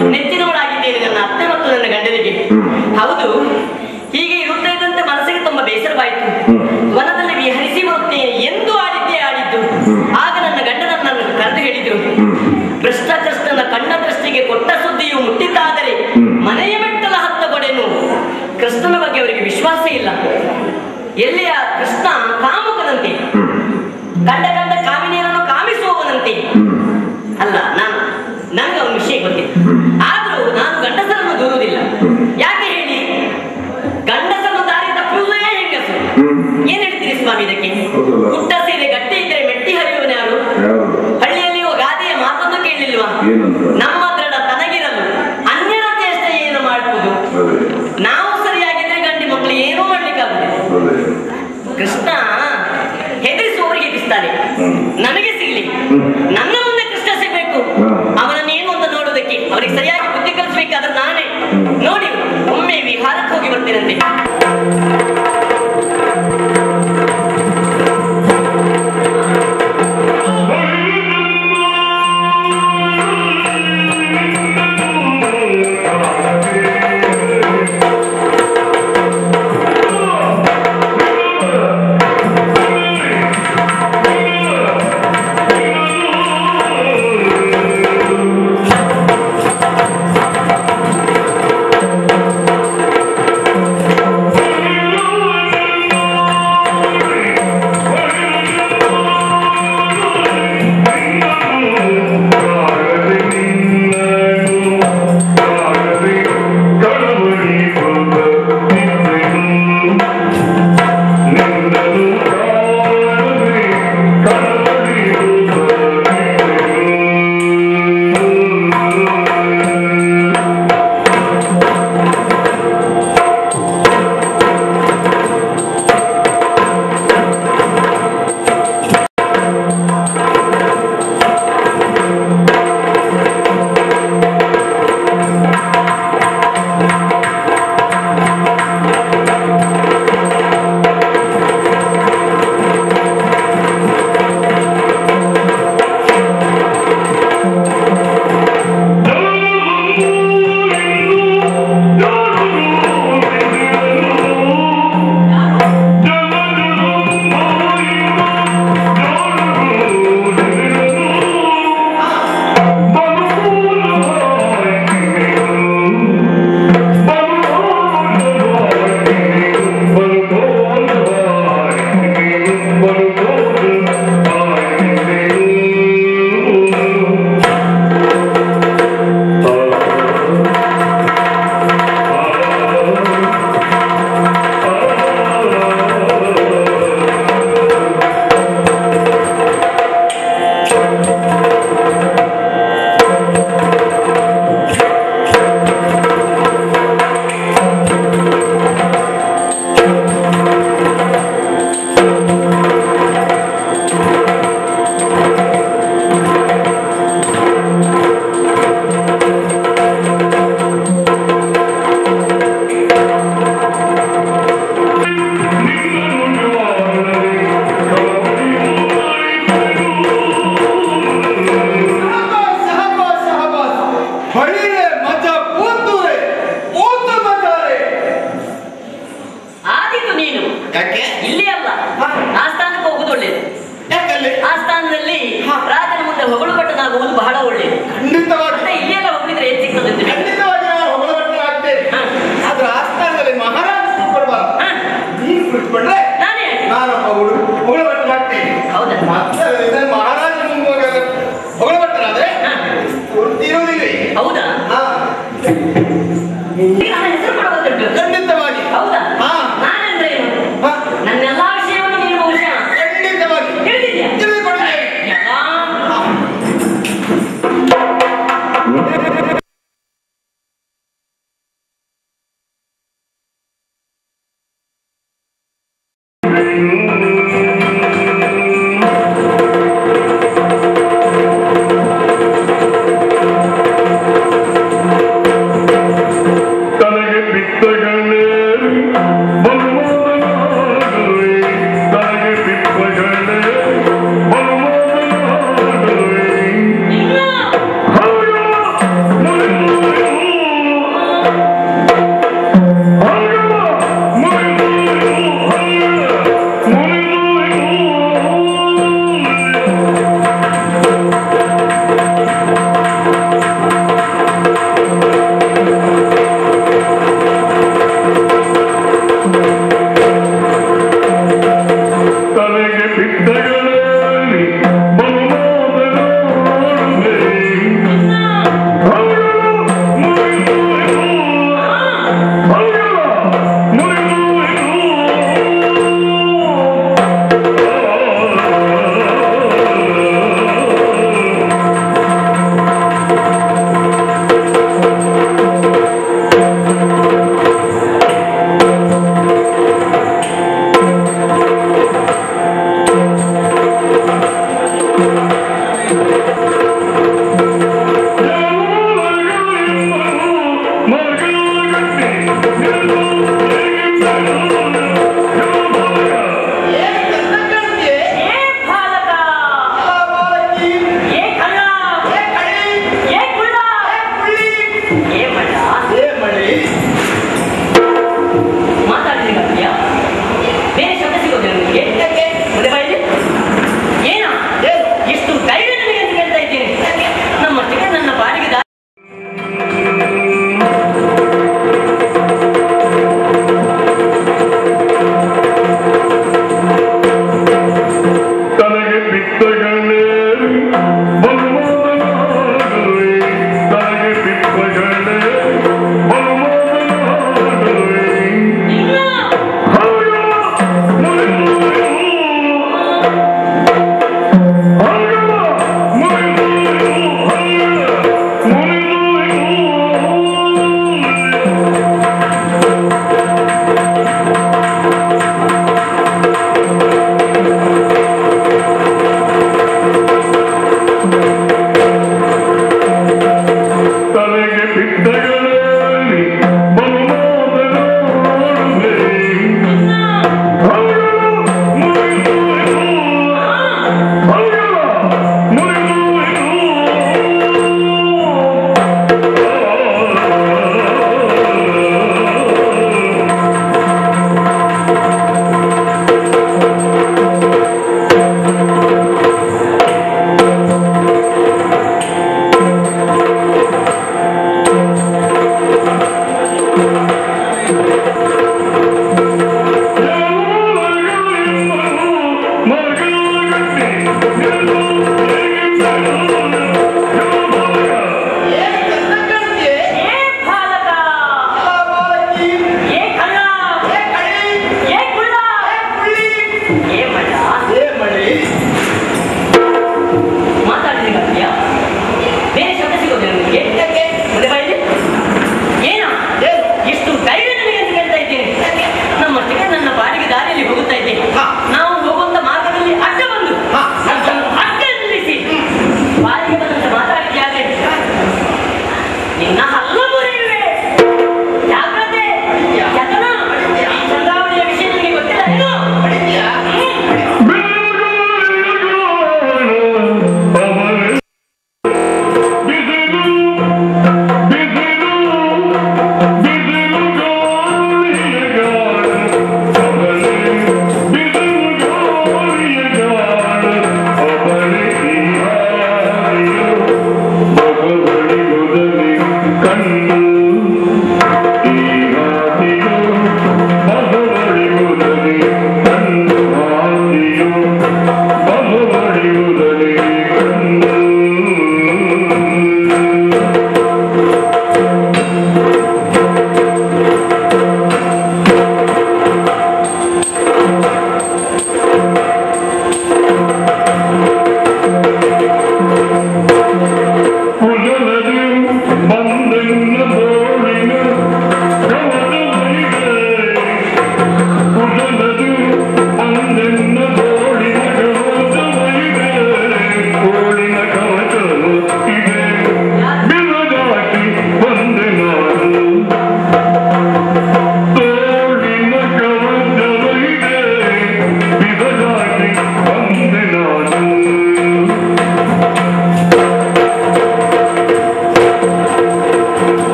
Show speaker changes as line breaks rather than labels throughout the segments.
ನೆಚ್ಚಿನವಳಾಗಿದ್ದೇನೆ ನನ್ನ ಅತ್ತೆ ಮತ್ತು ನನ್ನ ಗಂಡನಿಗೆ ಹೌದು ಹೀಗೆ ಇರುತ್ತಾ ಇದ್ದಂತೆ ಮನಸ್ಸಿಗೆ ತುಂಬಾ ಬೇಸರವಾಯಿತು ವನದಲ್ಲಿ ವಿಹರಿಸಿ ಬರುತ್ತೇನೆ ಎಂದು ಆಡಿದ್ದೇ ಆಡಿದ್ದು ಆಗ ನನ್ನ ಗಂಡ ನನ್ನನ್ನು ಕರೆದು ಹೇಳಿದ್ರು ಕೃಷ್ಣಕೃಷ್ಣನ ಕಣ್ಣ ದೃಷ್ಟಿಗೆ ಕೊಟ್ಟ ಸುದ್ದಿಯು ಮುಟ್ಟಿದ್ದಾದರೆ ಮನೆಯ ಮೆಟ್ಟಲ ಹತ್ತ ಗೊಡೆನು ಕೃಷ್ಣನ ಬಗ್ಗೆ ಅವರಿಗೆ ವಿಶ್ವಾಸ ಇಲ್ಲ ಎಲ್ಲಿಯ ಕೃಷ್ಣ ಕಾಮುಕನಂತೆ ಕಂಡ ಕಂಡ ಕಾಮಿನಿಯರನ್ನು ಕಾಮಿಸುವವನಂತೆ ಅಲ್ಲ ನಾನು ನನಗೆ ಅವನ ವಿಷಯ ಗೊತ್ತಿಲ್ಲ ಆದ್ರೂ ನಾನು ಗಂಡಸರನ್ನು ದೂರುವುದಿಲ್ಲ ಯಾಕೆ ಹೇಳಿ ಗಂಡಸರನ್ನು ದಾರಿ ತಪ್ಪುವುದೇ ಹೆಂಗಸು ಏನ್ ಹೇಳ್ತೀರಿ ಸ್ವಾಮಿ ಇದಕ್ಕೆ
ಹೌದಲ್ಲ.
ಹುಟ್ಟ ಸೀರೆ ಗಟ್ಟಿ ಇದ್ದರೆ ಮೆಟ್ಟಿ ಹರಿಯುವನು ಯಾರು
ಯಾರು
ಹಳ್ಳಿಯಲ್ಲಿ ಗಾದೆಯ ಮಾತನ್ನು ಕೇಳಿಲ್ವಾ
ಏನಂತ
ನಮ್ಮ ದೃಢ ತನಗಿರಲು ಅನ್ಯರ ಚೇಷ್ಟೆ ಏನು ಮಾಡುವುದು
ಅದೇ
ನಾವು ಸರಿಯಾಗಿದ್ರೆ ಗಂಡಿ ಮಕ್ಕಳು ಏನೂ ಮಾಡ್ಲಿಕ್ಕಾಗುದಿಲ್ಲ
ಅದೇ
ಕೃಷ್ಣ ಹೆದರಿಸುವವರಿಗೆ ಹೆದರಿಸ್ತಾನೆ
ಹ್ಮ್.
ನನಗೆ ಸಿಗ್ಲಿ ನನ್ನ ಮುಂದೆ ಕೃಷ್ಣ ಸಿಗ್ಬೇಕು
ಹ್ಮ್.
ಅವನನ್ನು ಏನು ಅಂತ ನೋಡೋದಕ್ಕೆ ಅವರಿಗೆ ಸರಿಯಾಗಿ ಬುದ್ಧಿ ಕಲಿಸ್ಬೇಕಾದ್ರೆ ನಾನೇ ನೋಡಿ ಒಮ್ಮೆ ವಿಹಾರಕ್ಕೆ ಹೋಗಿ ಬರ್ತೀನಂತೆ
ಶಹಬಾಸ್, ಶಹಬಾಸ್, ಶಹಬಾಸ್. ಹೊಡಿರೆ ಮಜ ಪೂತುರೆ, ಪೂತು ಮಜಾರೆ.
ಆದಿತ್ತು ನೀನು
ಯಾಕೆ
ಇಲ್ಲಿ ಅಲ್ಲ ಆ ಸ್ಥಾನಕ್ಕೆ ಹೋಗುದು ಒಳ್ಳೇದು
ಯಾಕಲ್ಲಿ
ಆ ಸ್ಥಾನದಲ್ಲಿ ರಾಜನ ಮುಂದೆ ಹೊಗಳು ಭಟ್ಟನಾಗುವುದು ಬಹಳ ಒಳ್ಳೆಯದು
ಖಂಡಿತವಾಗಿ
ಮತ್ತೆ ಇಲ್ಲೆಲ್ಲ ಹೋಗಿದ್ರೆ ಏನ್ ಸಿಗ್ತದೆ ಅಂತ ಹೇಳಿ.
ಖಂಡಿತವಾಗಿ ನಾನು ಹೊಗಳಬಟ್ಟೆ ಆಗ್ತೇನೆ
ಹ.
ಆದ್ರೆ ಆ ಸ್ಥಾನದಲ್ಲಿ ಮಹಾರಾಜ ಕೂತ್ಕೊಳ್ಬಾರ್ದು
ಹ,
ನೀನು ಕುಳಿತುಕೊಂಡ್ರೆ
ನಾನೇ ಯಾಕೆ?
ನಾನೊಬ್ಬ ಹುಡುಗ ಹೊಗಳಬಟ್ಟೆ ಆಗ್ತೇನೆ
ಹೌದಾ
ಮತ್ತೆ ಇದನ್ನ ಮಹಾರಾಜ ಹೊಗಳಬಟ್ಟರಾದ್ರೆ
ಹ,
ಪೂರ್ತಿ ಇರುವುದಿಲ್ಲ
ಹೌದಾ
ಹಾ
ಈಗ ನನ್ನ ಹೆಸರು ಕೂಡ ಗೊತ್ತುಂಟು
ಖಂಡಿತವಾಗಿ
ಹೌದಾ
ಹಾ.
ನಾನೆಂದ್ರೆ ಏನು
ಹಾ,
ನನ್ನೆಲ್ಲಾ ವಿಷಯವನ್ನು ನೀನು ಬಹುಶಃ
ಖಂಡಿತವಾಗಿ
ತಿಳಿದಿದ್ಯಾ
ತಿಳಿದುಕೊಂಡಿದ್ದೇನೆ
ಎಲ್ಲ
ತನಗೆ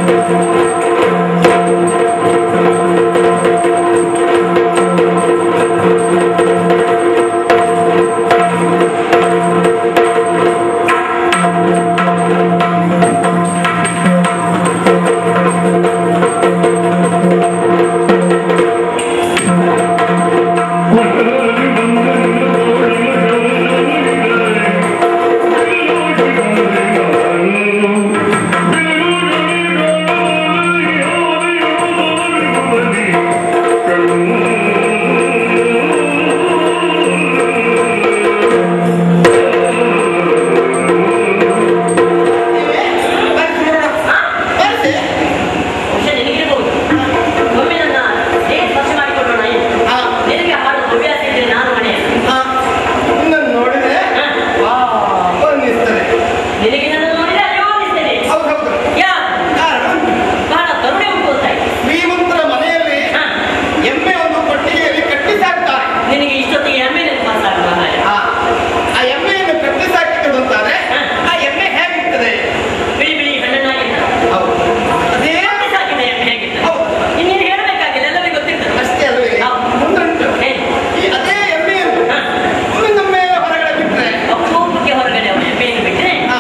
ಬರ್ಸಿ ನೋಡೋಣ. ಬರ್ಸಿ.
ಬಹುಶಃ ನಿನಗಿರಬಹುದು ಒಮ್ಮೆ ನನ್ನ ಹೇಗೆ ಸ್ಪರ್ಶ ಮಾಡಿಕೊಳ್ಳೋಣ ಏನು?
ಹಾ.
ನಿನಗೆ ಹಾಡು ಹವ್ಯಾಸ ಇದ್ರೆ ನಾನು ಮನೆ
ಹಾ. ನಿನ್ನನ್ನು ನೋಡಿದ್ರೆ ಪಾಪ ಅನ್ನಿಸ್ತದೆ.
ನಿನಗೆ ನನ್ನ ನೋಡಿದ್ರೆ ಅಯ್ಯೋ ಅನಿಸ್ತೇನೆ
ಹೌದು ಹೌದು
ಯಾರು
ಕಾರಣ
ಬಹಳ ಕರುಣೆ ಉಂಟು ಅಂತ ಆಯ್ತು.
ಶ್ರೀಮಂತರ ಮನೆಯಲ್ಲಿ
ಹಾ.
ಎಮ್ಮೆ ಒಂದು ಕೊಟ್ಟಿಗೆಯಲ್ಲಿ ಕಟ್ಟಿ ಸಾಕ್ತಾರೆ
ನಿನಗೆ ಇಷ್ಟೊತ್ತಿಗೆ ಎಮ್ಮೆ ನೆನಪು ಮಾತಾಡುವ ಹಾಗೆ
ಆ ಆ ಎಮ್ಮೆಯನ್ನು ಕಟ್ಟಿ ಸಾಕಿದ್ದು ಅಂತಾರೆ
ಹಾ.
ಆ ಎಮ್ಮೆ ಹೇಗಿರ್ತದೆ
ಬಿಳಿ ಬಿಳಿ ಹಣ್ಣನಾಗಿದ್ದ
ಹೌದು ಅದೇ
ಎಮ್ಮೆ ಸಾಕಿದ ಎಮ್ಮೆ ಹೇಗಿದ್ದ
ಹೌದು
ಇನ್ನೇನು ಹೇಳಬೇಕಾಗಿಲ್ಲ ಎಲ್ಲರಿಗೂ ಗೊತ್ತಿರ್ತದೆ
ಅಷ್ಟೇ ಅಲ್ವೇ
ಹೌದು.
ಮುಂದುಂಟು
ಏನು?
ಈ ಅದೇ ಎಮ್ಮೆಯನ್ನು
ಹಾ.
ಒಮ್ಮೆ ಹೊರಗಡೆ ಬಿಟ್ರೆ
ಅಪರೂಪಕ್ಕೆ ಹೊರಗಡೆ ಅವನ ಎಮ್ಮೆಯನ್ನು ಬಿಟ್ಟರೆ
ಹಾ.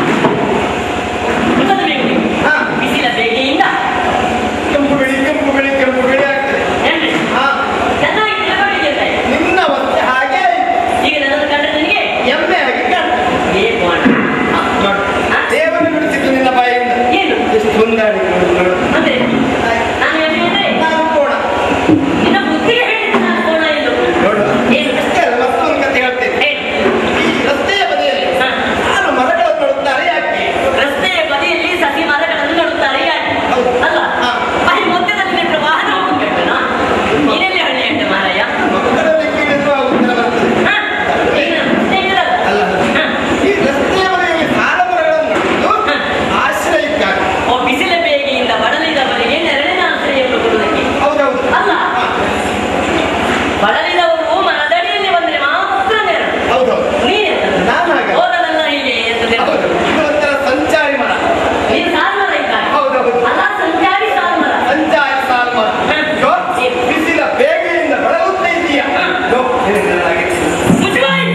ಮುಖದ ಮೇಲೆ
ಹಾ.
ಬಿಸಿಲ ಬೇಗೆಯಿಂದ
ಕೆಂಪು ಬಿಳಿ ಕೆಂಪು ಬಿಳಿ ಕೆಂಪು ಬಿಳಿ ಆಗ್ತದೆ
ಏನ್ರಿ?
ಹಾ
ಚೆನ್ನಾಗಿ ತಿಳ್ಕೊಂಡಿದ್ದೆ ಅಂತ ಆಯ್ತು.
ನಿನ್ನ ಅವಸ್ಥೆ ಹಾಗೆ ಆಯ್ತು.
ಈಗ ನನ್ನನ್ನು ಕಂಡ್ರೆ ನಿನಗೆ
ಎಮ್ಮೆ ಆಗಿ ಕಾಣ್ತದೆ
ಏ ಕೋಣ
ಹಾ, ನೋಡು.
ಹಾ?
ದೇವರು ಬಿಡಿಸಿದ್ದು ನಿನ್ನ ಬಾಯಿಂದ
ಏನು
ಎಷ್ಟು ಹೊಂದಾಡಿ ನೋಡು, ನೋಡು.
ಅಂದ್ರೆ ನಾನು ಎಮ್ಮೆ ಅಂದ್ರೆ
ನಾನು ಕೋಣ
ನಿನ್ನ ಬುದ್ಧಿಗೆ ಹೇಳಿದ್ದು ನಾನು ಕೋಣ ಎಂದು
ನೋಡು
ಏನು
ಅಷ್ಟೇ ಅಲ್ಲ ಮತ್ತೊಂದು ಕತೆ ಹೇಳ್ತೇನೆ
ಏನು?
ಈ ರಸ್ತೆಯ ಬದಿಯಲ್ಲಿ
ಹಾ.
ನಾನು ಮರಗಳನ್ನು ನೋಡುತ್ತಾರೆ ಯಾಕೆ
ರಸ್ತೆಯ ಬದಿಯಲ್ಲಿ ಸಸಿ ಮರಗಳನ್ನು ನಡುತ್ತಾರೆ ಯಾಕೆ
ಹೌದು.
ಅಲ್ಲ
ಹಾ.
ಅಲ್ಲಿ ಮಧ್ಯದಲ್ಲಿ ನಿಂತ ವಾಹನ ಹೋಗ್ಬೇಕಲ್ಲ ನೀನೆಲ್ಲಿ ಹಳ್ಳಿ ಅಂತ ಮಾರಾಯ
ಮಕ್ಕಳಲ್ಲಿ ಕೇಳಿದ್ರು ಆ ಉತ್ತರ ಬರ್ತದೆ
ಹಾ? ಏನು? ಸ್ನೇಹಿತರಲ್ಲ?
ಅಲ್ಲ
ಹಾ.
ಈ ರಸ್ತೆಯ ಬದಿಯಲ್ಲಿ ಸಾಲ ಮರಗಳನ್ನು ನೋಡುವುದು
ಹಾ.
ಆಶ್ರಯಕ್ಕಾಗಿ
ಓ ಬಿಸಿಲ ಬೇಗೆಯಿಂದ ಬಳಲಿದವರಿಗೆ ನೆರಳಿನ ಆಶ್ರಯವನ್ನು ಕೊಡುವುದಕ್ಕೆ
ಹೌದೌದು
ಅಲ್ಲ.
ಹಾ.
ಬಳಲಿದವರು ಮನದಡಿಯಲ್ಲಿ ಬಂದ್ರೆ ಮಾತ್ರ ನೆರಳು
ಹೌದೌದು
ನೀನೆಂತದ್ದು?
ನಾನು ಹಾಗೆ.
ಓದಲೆಲ್ಲ ಹೀಗೆ ಅಂತ ನೆರಳು.
ಹೌದು ಇದು ಒಂಥರ ಸಂಚಾರಿ ಮರ
ನೀನು ಸಾಲ್ಮರ ಇದ್ದಾನೆ
ಹೌದೌದು
ಅಲ್ಲ ಸಂಚಾರಿ ಸಾಲ್ಮರ
ಸಂಚಾರಿ ಸಾಲ ಮರ ಇಗೋ, ಬಿಸಿಲ ಬೇಗೆಯಿಂದ ಬಳಲುತ್ತಾ ಇದೀಯಾ ಇಗೋ, ನಿನಗೆ ಹಾಗೆ.
ಮುಚ್ಚುಬಾಯಿ!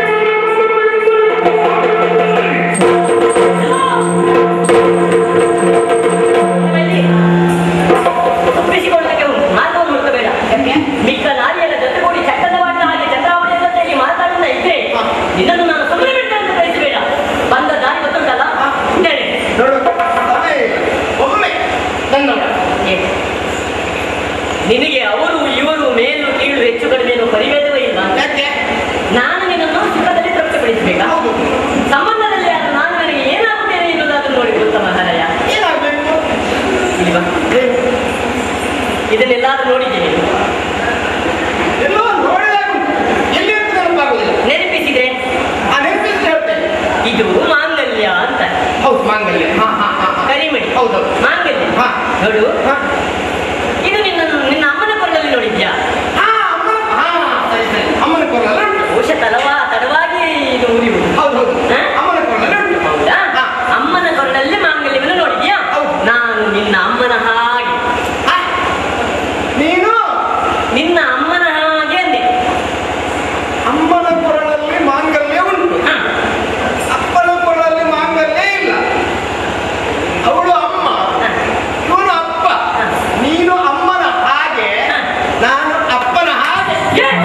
ತಪ್ಪಿಸಿಕೊಳ್ಳಕ್ಕೆ ಉಂಟು ಮಾರ್ಗವನ್ನು ಹುಡುಕಬೇಡ ಮಿಕ್ಕ ನಾರಿಯರ ಜೊತೆಗೂಡಿ ಚಕ್ಕದವಾಡಿನ ಹಾಗೆ ಚಂದ್ರಾವಳಿಯ ಜೊತೆಗೆ ಮಾತಾಡುತ್ತಾ ಇದ್ರೆ
ಹಾ.
ನಿನ್ನನ್ನು ನಾನು ಸುಮ್ಮನೆ ಬಿಟ್ಟೆ ಅಂತ ಬಯಸಬೇಡ ಬಂದ ದಾರಿ ಗೊತ್ತುಂಟಲ್ಲ
ಹಾ.
ಹೇಳಿ
ನೋಡು ಅದೇ ಒಮ್ಮೆ ನನ್ನವರ
ಏನು? ನಿನಗೆ ಅವರು ಇವರು ಮೇಲು ಕೀಳು ಹೆಚ್ಚು ಕಡಿಮೆ ಪರಿಭೇದವೇ ಇಲ್ಲ
ಯಾಕೆ
ನಾನು ನಿನ್ನನ್ನು ಸುಖದಲ್ಲಿ ತೃಪ್ತಿಪಡಿಸಬೇಕಾ
ಹೌದು
ಸಂಬಂಧದಲ್ಲಿ ಆದ ನಾನು ನನಗೆ ಏನಾಗುತ್ತೇನೆ ಎನ್ನುವುದಾದ್ರೂ ನೋಡಿ ಗೊತ್ತ ಮಹಾರಾಯ
ಏನಾಗ್ಬೇಕು
ಇಲ್ವಾ ಇದನ್ನೆಲ್ಲಾದ್ರೂ ನೋಡಿದ್ದೀನಿ
ಎಲ್ಲೋ ನೋಡಿದಾಗ ಉಂಟು. ಎಲ್ಲಿ ಅಂತ ನೆನಪಾಗುದಿಲ್ಲ
ನೆನಪಿಸಿದ್ರೆ
ಆ ನೆನಪಿಸಿ ಹೇಳ್ತೇನೆ
ಇದು ಮಾಂಗಲ್ಯ ಅಂತ
ಹೌದು ಮಾಂಗಲ್ಯ ಹಾ ಹಾ ಹಾ ಹಾ.
ಕರಿಮಣಿ
ಹೌದೌದು
ಮಾಂಗಲ್ಯ
ಹಾ.
ನೋಡು
ಹಾ.
ಇದು ನಿನ್ನ ನಿನ್ನ ಅಮ್ಮನ ಕೊರಳಲ್ಲಿ ನೋಡಿದ್ಯಾ
ಹಾ, ಅಮ್ಮ ಹಾ ಸರಿ ಸರಿ ಅಮ್ಮನ ಕೊರಲಲ್ಲ ಉಂಟು
ಬಹುಶಃ ತಲವಾ ತಡವಾಗಿ ಇದು ಉರಿಯುವುದು
ಹೌದು ಹೌದು
ಹಾ?
ಅಮ್ಮನ ಕೊರಲಲ್ಲ ಉಂಟು
ಹೌದಾ
ಹಾ.
ಅಮ್ಮನ ಕೊರಳಲ್ಲಿ ಮಾಂಗಲ್ಯವನ್ನು ನೋಡಿದ್ಯಾ
ಹೌದು.
ನಾನು ನಿನ್ನ ಅಮ್ಮನ ಹಾಗೆ
ಹಾ. ನೀನು
ನಿನ್ನ ಅಮ್ಮನ ಹಾಗೆ ಅಂದೆ
ಅಮ್ಮನ ಕೊರಳಲ್ಲಿ ಮಾಂಗಲ್ಯ ಉಂಟು
ಹಾ.
ಅಪ್ಪನ ಕೊರಳಲ್ಲಿ ಮಾಂಗಲ್ಯ ಇಲ್ಲ ಅವಳು ಅಮ್ಮ
ಹಾ.
ಇವನು ಅಪ್ಪ
ಹಾ.
ನೀನು ಅಮ್ಮನ ಹಾಗೆ
ಹಾ.
ನಾನು ಅಪ್ಪನ ಹಾಗೆ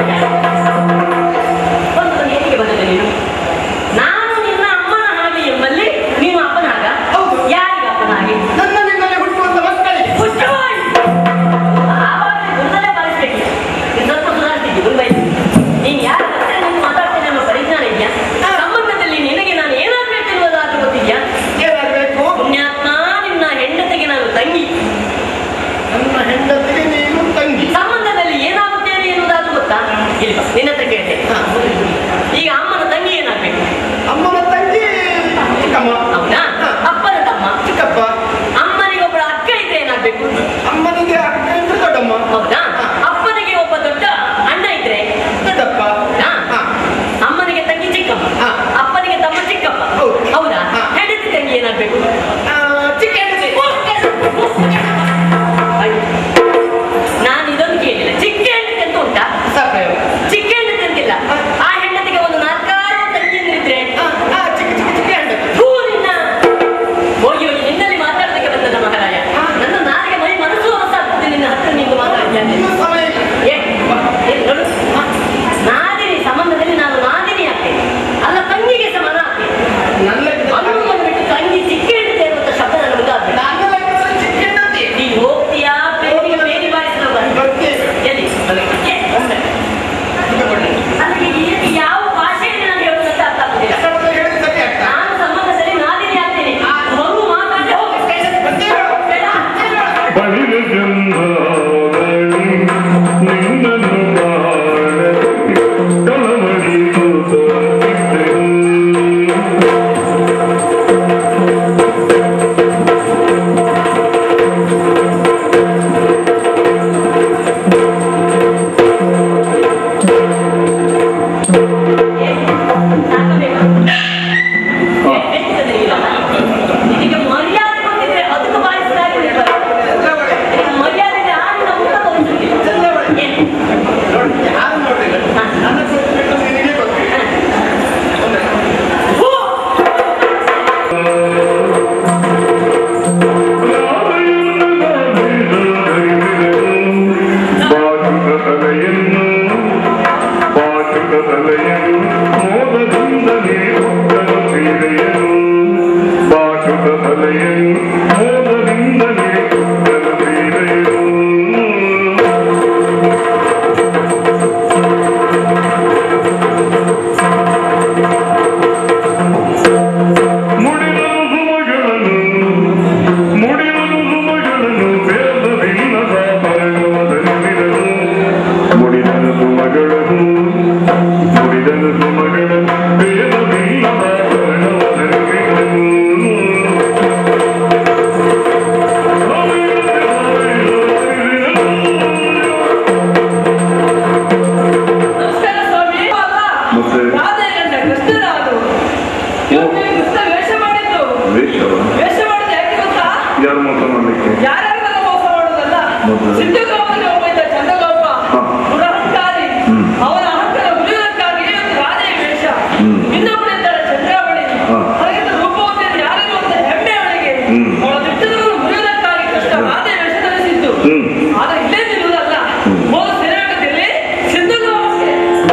ಒಂದು ಹೇಗೆ ಬಂದದೆ ನೀನು ನಾನು ನಿನ್ನ ಅಮ್ಮನ ಹಾಗೆ ಎಂಬಲ್ಲಿ ನೀನು ಅಪ್ಪನ ಹಾಗ
ಹೌದು.
ಯಾರಿಗೆ ಅಪ್ಪನ ಹಾಗೆ
ನನ್ನ ನಿನ್ನಲ್ಲಿ ಹುಟ್ಟುವಂತ ಮಕ್ಕಳಿಗೆ
ಹುಚ್ಚುವಾಯಿ! ಆವಾಗಲೇ ಗೊಂದಲ ಬಾರಿಸ್ಬೇಕು. ನೀನು ಸ್ವಲ್ಪ ಸುಧಾರಿಸಿದ್ದಿ, ಮುಂಬೈಲಿ. ನೀನು ಯಾರ ಹತ್ರ ನಿಂತು ಮಾತಾಡ್ತೀನಿ ಅನ್ನೋ ಪರಿಜ್ಞಾನ ಇದೆಯಾ ಸಂಬಂಧದಲ್ಲಿ ನಿನಗೆ ನಾನು ಏನಾಗಬೇಕೆನ್ನುವುದಾದ್ರೂ ಗೊತ್ತಿದ್ಯಾ
ಏನಾಗಬೇಕು
ಪುಣ್ಯಾತ್ಮ ನಿನ್ನ ಹೆಂಡತಿಗೆ ನಾನು ತಂಗಿ
ನನ್ನ ಹೆಂಡತಿಗೆ ನೀನು ತಂಗಿ
ಸಂಬಂಧದಲ್ಲಿ ಏನಾಗುತ್ತೇನೆ ಎನ್ನುವುದಾದ್ರೂ ಗೊತ್ತಾ ಇಲ್ವಾ ನಿನ್ನ ಹತ್ರ ಕೇಳ್ತೇನೆ
ಹಾ.
ಈಗ ಅಮ್ಮನ ತಂಗಿ ಏನಾಗ್ಬೇಕು
ಅಮ್ಮನ ತಂಗಿ ಚಿಕ್ಕಮ್ಮ
ಹೌದಾ
ಹಾ.
ಅಪ್ಪನ ತಮ್ಮ
ಚಿಕ್ಕಪ್ಪ
ಅಮ್ಮನಿಗೆ ಒಬ್ಬಳ ಅಕ್ಕ ಇದ್ರೆ ಏನಾಗ್ಬೇಕು
ಅಮ್ಮನಿಗೆ ಅಕ್ಕ ಇದ್ರೆ ದೊಡ್ಡಮ್ಮ
ಹೌದಾ
ಹಾ.
ಅಪ್ಪನಿಗೆ ಒಬ್ಬ ದೊಡ್ಡ ಅಣ್ಣ ಇದ್ರೆ
ದೊಡ್ಡಪ್ಪ
ಹೌದಾ
ಹಾ.
ಅಮ್ಮನಿಗೆ ತಂಗಿ ಚಿಕ್ಕಮ್ಮ
ಹಾ.
ಅಪ್ಪನಿಗೆ ತಮ್ಮ ಚಿಕ್ಕಪ್ಪ
ಹೌದು.
ಹೌದಾ
ಹಾ.
ಹೆಂಡತಿ ತಂಗಿ ಏನಾಗ್ಬೇಕು
ಆ, ಚಿಕ್ಕ ಹೆಂಡತಿ
ಮಾಡ್ಲಿಕ್ಕೆ
ಯಾರ್ಯಾರಿಗೆಲ್ಲ ಮೋಸ ಮಾಡೋದಲ್ಲ
ಮೊದಲು.
ಸಿದ್ಧಗೌಡನಿಗೆ ಒಬ್ಬ ಇದ್ದ ಚಂದಗೌಡ
ಹಾ.
ದುರಹಂಕಾರಿ
ಹ್ಮ್.
ಅವನ ಅಹಂಕಾರ ಮುರಿಯುವುದಕ್ಕಾಗಿ ಒಂದು ರಾಧೆಯ ವೇಷ
ಹ್ಮ್.
ಇನ್ನೊಬ್ಬಳಿದ್ದಾಳೆ ಚಂದ್ರಾವಳಿ
ಹಾ.
ಹಾಗಿದ್ದ ರೂಪವತಿಯನ್ನು ಯಾರಿಗೂ ಒಂದು ಹೆಮ್ಮೆ ಅವಳಿಗೆ
ಹ್ಮ್.
ಅವಳ ದಿಟ್ಟಗಳನ್ನು ಮುರಿಯುವುದಕ್ಕಾಗಿ ಕೃಷ್ಣ ರಾಧೆಯ ವೇಷ ಧರಿಸಿದ್ದು
ಹ್ಮ್.
ಆಗ ಇಲ್ಲೇ ನಿಲ್ಲುವುದಲ್ಲ ಹೋದ ಸೆರೆಯಾಗದಲ್ಲಿ ಸಿದ್ಧಗೌಡಕ್ಕೆ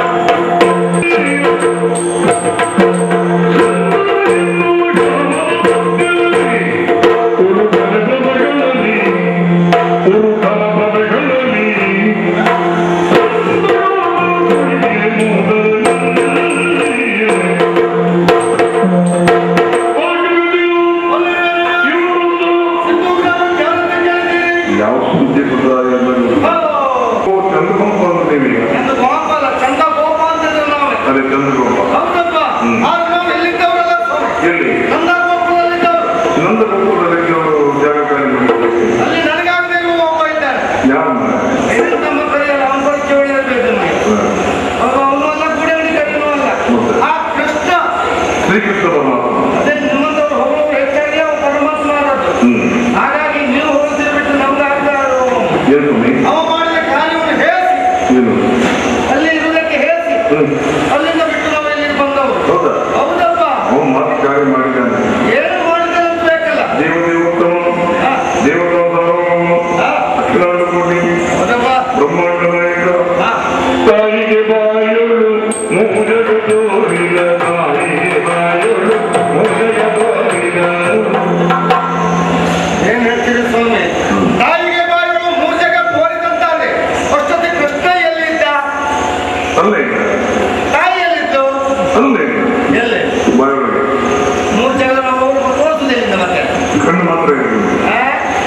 ಯಾವ ಸುದ್ದಿ ಸುಧಾರ ಚಂದ್ರಗೋಪ ಅಂತೀವಿ
ಎಂದು ಗೋಪಾಲ ಚಂದ ಗೋಪಾಲ ಅಂತ ನಾವೇ
ಅದೇ ಚಂದ್ರಗೋಪ
ಹೌದಪ್ಪ
ಹ್ಮ್.
ಆದ್ರೆ ನಾವು ಎಲ್ಲಿದ್ದವರಲ್ಲ ಸ್ವಾಮಿ
ಎಲ್ಲಿ
ಚಂದ ಗೋಪಾಲದಲ್ಲಿದ್ದವರು
ನಂದಗೋಪದಲ್ಲಿ ಅವರು ಜಾಗ ಖಾಲಿ ಮಾಡಿಕೊಡ್ತೀನಿ
ಅಲ್ಲಿ ನನಗಾಗದೆ ಒಬ್ಬ ಇದ್ದಾನೆ
ಯಾವ
ಇದು ನಮ್ಮ ಕಡೆಯಲ್ಲ ಅವನ ಪರಿಚಯ ಒಳ್ಳೆಯದಿರಬೇಕು ನಮಗೆ ಅವನು ಅವನಲ್ಲ ಗುಡಿಯಲ್ಲಿ ಕಟ್ಟಿನವಲ್ಲ
ಮತ್ತೆ?
ಆ ಕೃಷ್ಣ
ಶ್ರೀಕೃಷ್ಣ ಪರಮಾತ್ಮ
ಅದೇ ನಿಮ್ಮಂತವ್ರು ಹೋಗೋರು ಹೆಚ್ಚಾಗಿ ಅವ ಪರಮಾತ್ಮ ಅನ್ನೋದು
ಹ್ಮ್
ಹಾಗಾಗಿ ನೀವು ಹೋಗ್ತಿರ್ಬಿಟ್ಟು ನಮ್ಗೆ ಆಗ್ತಾ
ಏನು ಸ್ವಾಮಿ?
ಅವ ಮಾಡಿದ ಕಾರ್ಯವನ್ನು ಹೇಸಿ
ಏನು
ಅಲ್ಲಿ ಇರುವುದಕ್ಕೆ ಹೇಸಿ
ಹ್ಮ್.
ಅಲ್ಲಿಂದ ಬಿಟ್ಟು ನಾವು ಇಲ್ಲಿಗೆ ಬಂದವರು
ಹೌದಾ
ಹೌದಪ್ಪ
ಅವನು ಮಾತು ಕಾರ್ಯ ಮಾಡಿದ್ದಾನೆ
ಏನು ಮಾಡಿದ ಅಂತ ಬೇಕಲ್ಲ
ದೇವದೇವೋತ್ತಮ
ಹಾ.
ದೇವತಾವನು
ಹಾ.
ಅಖಿಲಾಂಡ ಕೋಟಿ
ಹೌದಪ್ಪ
ಬ್ರಹ್ಮಾಂಡ ನಾಯಕ
ಹಾ.
ತಾಯಿಗೆ ಬಾಯೊಳು ಮೂಜಗ ತೋರಿದ ತಾಯಿಗೆ ಬಾಯೊಳು ಮೂಜಗ ತೋರಿದ
ಏನ್ ಹೇಳ್ತೀರಿ ಸ್ವಾಮಿ ತಾಯಿಗೆ ಬಾಯಲು ಮೂಜಗ ತೋರಿದಂತಾನೆ ಅಷ್ಟೊತ್ತಿ ಕೃಷ್ಣ ಎಲ್ಲಿದ್ದ
ಅಲ್ಲೇ
ತಾಯಿ ಎಲ್ಲಿದ್ದು
ಅಲ್ಲೇ
ಎಲ್ಲಿ
ಬಾಯೊಳಗೆ
ಮೂರು ಜಗಳ ನಾವು ತೋರಿಸುದಿಲ್ಲ ಮತ್ತೆ
ಕಣ್ಣು ಮಾತ್ರ ಇರಬೇಕು
ಆ?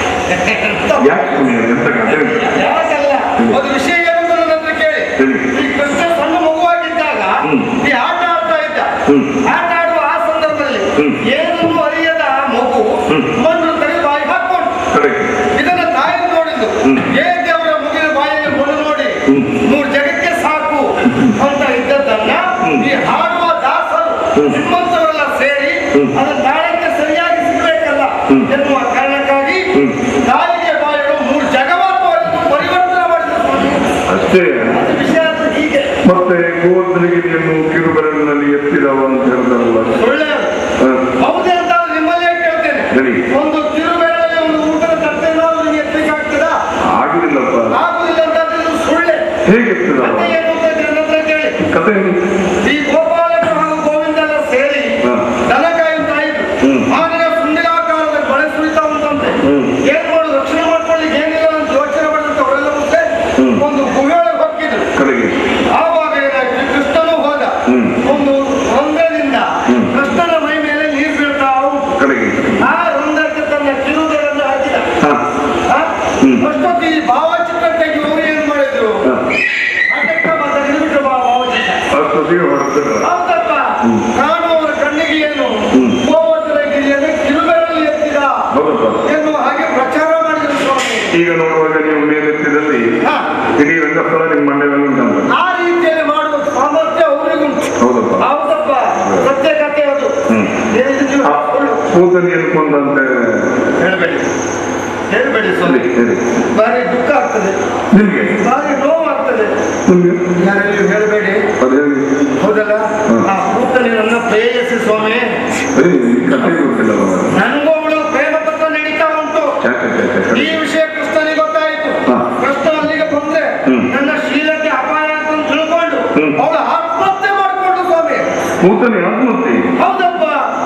ಯಾಕೆ ಸುಮ್ಮನೆ ಎಂತ ಕಥೆ
ಯಾಕಲ್ಲ ಒಂದು ವಿಷಯ ಏನು ಅಂತ ನನ್ನ ಹತ್ರ ಕೇಳಿ
ಹೇಳಿ.
ಈ ಕೃಷ್ಣ ಸಣ್ಣ ಮಗುವಾಗಿದ್ದಾಗ
ಹ್ಮ್.
ಈ ಆಟ ಆಡ್ತಾ ಇದ್ದ
ಹ್ಮ್.
ಆಟ ಆಡುವ ಆ ಸಂದರ್ಭದಲ್ಲಿ
ಹ್ಮ್.
ಏನನ್ನು ಅರಿಯದ ಮಗು
ಹ್ಮ್.
ಮಣ್ಣು ತೆಗೆದು ಬಾಯಿ ಹಾಕೊಂಡು
ಕರೆಕ್ಟ್
ಇದನ್ನ ತಾಯಿ ನೋಡಿದ್ದು
ಹ್ಮ್.
ಏ ದೇವರ ಮುಗಿದ ಬಾಯಲ್ಲಿ ಮಣ್ಣು ನೋಡಿ
ಹ್ಮ್.
ಮೂರು ಜಗಕ್ಕೆ ಸಾಕು ಅಂತ ಇದ್ದದ್ದನ್ನ
ಹ್ಮ್.
ಈ ಹಾಡುವ ದಾಸರು
ಹ್ಮ್.
ನಿಮ್ಮಂತವರೆಲ್ಲ ಸೇರಿ
ಹ್ಮ್.
ಅದನ್ನ ತಾಳಕ್ಕೆ ಸರಿಯಾಗಿ ಸಿಗ್ಬೇಕಲ್ಲ
ಹ್ಮ್.
ಎನ್ನುವ ಕಾರಣಕ್ಕಾಗಿ
ಹ್ಮ್.
ತಾಯಿಗೆ ಬಾಯಲು ಮೂರು ಜಗವನ್ನು ಅರಿತು ಪರಿವರ್ತನೆ ಮಾಡಿದ್ರು ಸ್ವಾಮಿ.
ಅಷ್ಟೇ
ಅದು ವಿಷಯ ಅಂದ್ರೆ ಹೀಗೆ
ಮತ್ತೆ ಗೋವರ್ಧನಗಿರಿಯನ್ನು ಕಿರುಬೆರಳಿನಲ್ಲಿ ಎತ್ತಿದವ ಅಂತ ಹೇಳಿದಾರಲ್ಲ
ಒಳ್ಳೆಯ
ಹ,
ಹೌದೇ ಅಂತ ನಿಮ್ಮಲ್ಲೇ ಕೇಳ್ತೇನೆ
ಹೇಳಿ.
ಒಂದು ಕಿರುಬೇಳೆಯಲ್ಲಿ ಒಂದು ಊಟದ ತಟ್ಟೆನಾದ್ರೂ ನೀವು ಎತ್ತಲಿಕ್ಕೆ ಆಗ್ತದಾ
ಆಗುದಿಲ್ಲಪ್ಪ
ಆಗುದಿಲ್ಲ ಅಂತ ಅದು ಸುಳ್ಳೆ
ಹೇಗೆ ಎತ್ತಿದವ
ಮತ್ತೆ ಏನು ಅಂತ ಇದ್ರೆ ನನ್ನ ಹತ್ರ ಕೇಳಿ
ಕಥೆ ಏನು?
ಈ ಗೋಪಾಲಕರು ಹಾಗೂ ಗೋವಿಂದನ ಸೇರಿ
ಹ.
ದನ ಕಾಯುತ್ತಾ ಇದ್ರು
ಹ್ಮ್.
ಆಗ ಸುಂದರಾಕಾರದ ಬಳೆ ಸುಳಿತಾ ಉಂಟಂತೆ
ಹ್ಮ್.
ಏನ್ ಮಾಡೋದು ರಕ್ಷಣೆ ಮಾಡ್ಕೊಳ್ಳಿಕ್ಕೆ ಏನಿಲ್ಲ ಅಂತ ಯೋಚನೆ ಮಾಡಿದಂತ ಅವರೆಲ್ಲ ಮುಂದೆ
ಹ್ಮ್.
ಒಂದು ಗುಹೆಯೊಳಗೆ ಹೊಕ್ಕಿದ್ರು
ಕಡೆಗೆ
ಆವಾಗ ಏನಾಯ್ತು ಕೃಷ್ಣನು ಹೋದ
ಹ್ಮ್.
ಒಂದು ರಂಧ್ರದಿಂದ
ಹ್ಮ್.
ಕೃಷ್ಣನ ಮೈ ಮೇಲೆ ನೀರು ಬೀಳ್ತಾ ಉಂಟು
ಕಡೆಗೆ
ಆ ರಂಧ್ರಕ್ಕೆ ತನ್ನ ಕಿರುಗಳನ್ನು ಹಾಕಿದ
ಹ,
ಆ?
ಹ್ಮ್.
ಅಷ್ಟೊತ್ತಿಗೆ ಈ ಭಾವಚಿತ್ರ ತೆಗೆಯುವವರು ಏನ್ ಮಾಡಿದ್ರು
ಹ.
ಅದಕ್ಕೆ ಮತ್ತೆ ನಿಲ್ಬಿಟ್ರು ಬಾ ಭಾವಚಿತ್ರ
ಅಷ್ಟೊತ್ತಿಗೆ ಹೊರಡ್ತಾರೆ
ಹೌದಪ್ಪ
ಹ್ಮ್.
ಕಾಣುವವರ ಕಣ್ಣಿಗೆ ಏನು
ಹ್ಮ್.
ಗೋವರ್ಧನ ಗಿರಿಯನ್ನು ಕಿರುಬೆರಳು ಎತ್ತಿದ
ಹೌದಪ್ಪ
ಎನ್ನುವ ಹಾಗೆ ಪ್ರಚಾರ ಮಾಡಿದ್ರು ಸ್ವಾಮಿ
ಈಗ ನೋಡುವಾಗ ನೀವು ಮೇಲೆತ್ತಿದಲ್ಲಿ
ಹಾ.
ಇಡೀ ರಂಗಸ್ಥಳ ನಿಮ್ಮ ಮಂಡ್ಯದಲ್ಲಿ ಉಂಟಂತ
ಆ ರೀತಿಯಲ್ಲಿ ಮಾಡುವ ಸಾಮರ್ಥ್ಯ ಅವರಿಗುಂಟು
ಹೌದಪ್ಪ
ಹೌದಪ್ಪ ಸತ್ಯ ಕಥೆ ಅದು
ಹ್ಮ್.
ಏನಿದು
ಆ,
ಸುಳ್ಳು.
ಕೂದಲು ಎನ್ಕೊಂಡಂತೆ
ಹೇಳ್ಬೇಡಿ ಹೇಳ್ಬೇಡಿ
ಹೇಳಿ
ಸ್ವಾಮಿ
ಹೇಳಿ
ಭಾರಿ ದುಃಖ ಆಗ್ತದೆ
ನಿಮ್ಗೆ
ಭಾರಿ ನೋವು ಆಗ್ತದೆ
ನಿಮ್ಗೆ
ಯಾರಲ್ಲಿ ಹೇಳಬೇಡಿ
ಅದು ಹೇಳಿ
ಹೌದಲ್ಲ
ಹ್ಮ್.
ಆ ಕೂತಲ್ಲಿ ನನ್ನ ಪ್ರೇಯಸಿ ಸ್ವಾಮಿ
ಅದೇ ಈ ಕಥೆ ಗೊತ್ತಿಲ್ಲ
ನನಗೂ ಅವಳು ಪ್ರೇಮ ಪತ್ರ ನಡೀತಾ ಉಂಟು
ಯಾಕೆ
ಈ ವಿಷಯ ಕೃಷ್ಣನಿಗೆ ಗೊತ್ತಾಯಿತು
ಹಾ.
ಕೃಷ್ಣ ಅಲ್ಲಿಗೆ ಬಂದ್ರೆ
ಹ್ಮ್.
ನನ್ನ ಶೀಲಕ್ಕೆ ಅಪಾಯ ಅಂತ ತಿಳ್ಕೊಂಡು
ಹ್ಮ್.
ಅವಳು ಆತ್ಮಹತ್ಯೆ ಮಾಡಿಕೊಂಡು ಸ್ವಾಮಿ
ಕೂತನೆ ಆತ್ಮಹತ್ಯೆ
ಹೌದಪ್ಪ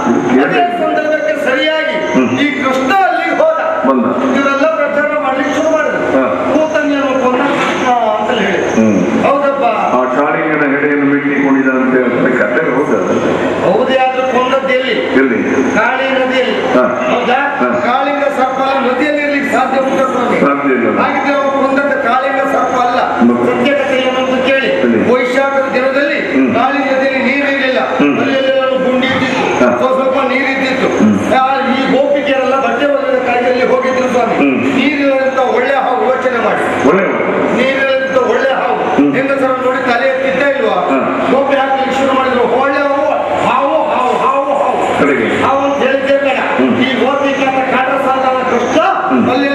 ಅದೇ ಸಂದರ್ಭಕ್ಕೆ ಸರಿಯಾಗಿ
ಹ್ಮ್.
ಈ ಕೃಷ್ಣ ಅಲ್ಲಿಗೆ ಹೋದ
ಬಂದ
ಇವರೆಲ್ಲ ಪ್ರಚಾರ ಮಾಡ್ಲಿಕ್ಕೆ ಶುರು ಮಾಡಿದ್ರು
ಹಾ.
ಕೂತನ್ಯನ್ನು ಕೊಂದ ಕೃಷ್ಣ ಅಂತ ಹೇಳಿ
ಹ್ಮ್
ಹೌದಪ್ಪ
ಆ ಕಾಳಿಂಗನ ಹೆಡೆಯನ್ನು ಮೆಟ್ಟಿಕೊಂಡಿದಂತೆ ಅಂತ ಕಥೆ ಹೌದಾ
ಹೌದೇ ಆದ್ರೂ ಕೊಂದದ್ದು ಎಲ್ಲಿ
ಎಲ್ಲಿ
ಕಾಳಿ ನದಿಯಲ್ಲಿ
ಹಾ.
ಹೌದಾ
ಹಾ.
ಕಾಳಿಂಗ ಸರ್ಪ ಅಲ್ಲ ನದಿಯಲ್ಲಿ ಇರ್ಲಿಕ್ಕೆ ಸಾಧ್ಯ ಉಂಟು ಸ್ವಾಮಿ
ಸಾಧ್ಯ ಇಲ್ಲ
ಹಾಗಿದ್ರೆ ಅವರು ಕೊಂದದ್ದು ಕಾಳಿಂಗ ಸರ್ಪ ಅಲ್ಲ
ಮತ್ತೆ?
ಸತ್ಯ ಕಥೆ ಏನು ಅಂತ ಕೇಳಿ
ಹೇಳಿ.
ವೈಶಾಖದ ದಿನದಲ್ಲಿ
ಹ್ಮ್.
ಕಾಳಿ ನದಿಯಲ್ಲಿ ನೀರಿರಲಿಲ್ಲ
ಹ್ಮ್.
ಅಲ್ಲಿ ಎಲ್ಲೆಲ್ಲೂ ಗುಂಡಿ ಇದ್ದಿತ್ತು
ಹಾ.
ಸ್ವಲ್ಪ ಸ್ವಲ್ಪ ನೀರಿದ್ದಿತ್ತು
ಹ್ಮ್.
ಆ, ಈ ಗೋಪಿಕೆಯರೆಲ್ಲ ಬಟ್ಟೆ ಒಗೆದ ಕಾಯಿಯಲ್ಲಿ ಹೋಗಿದ್ರು ಸ್ವಾಮಿ
ಹ್ಮ್.
ನೀರಿರಂತ ಒಳ್ಳೆ ಹಾವು ಯೋಚನೆ ಮಾಡಿ
ಒಳ್ಳೆ
ನೀರಿರಂತ ಒಳ್ಳೆ ಹಾವು
ಹ್ಮ್.
ಹೆಂಗಸರ ನೋಡಿ ತಲೆ ಎತ್ತಿದ್ದ ಇಲ್ವಾ
ಹಾ.
ಗೋಪಿ ಹಾಕಲಿಕ್ಕೆ ಶುರು ಮಾಡಿದ್ರು ಒಳ್ಳೆ ಹಾವು ಹಾವು ಹಾವು ಹಾವು ಹಾವು
ಕಡೆಗೆ
ಅವನು ಹೇಳಿದ್ದೆ ಬೇಡ
ಹ್ಮ್.
ಈ ಗೋಪಿಕೆ ಅಂತ ಕಾಟ ಸಾಲ ಕೃಷ್ಣ ಅಲ್ಲಿ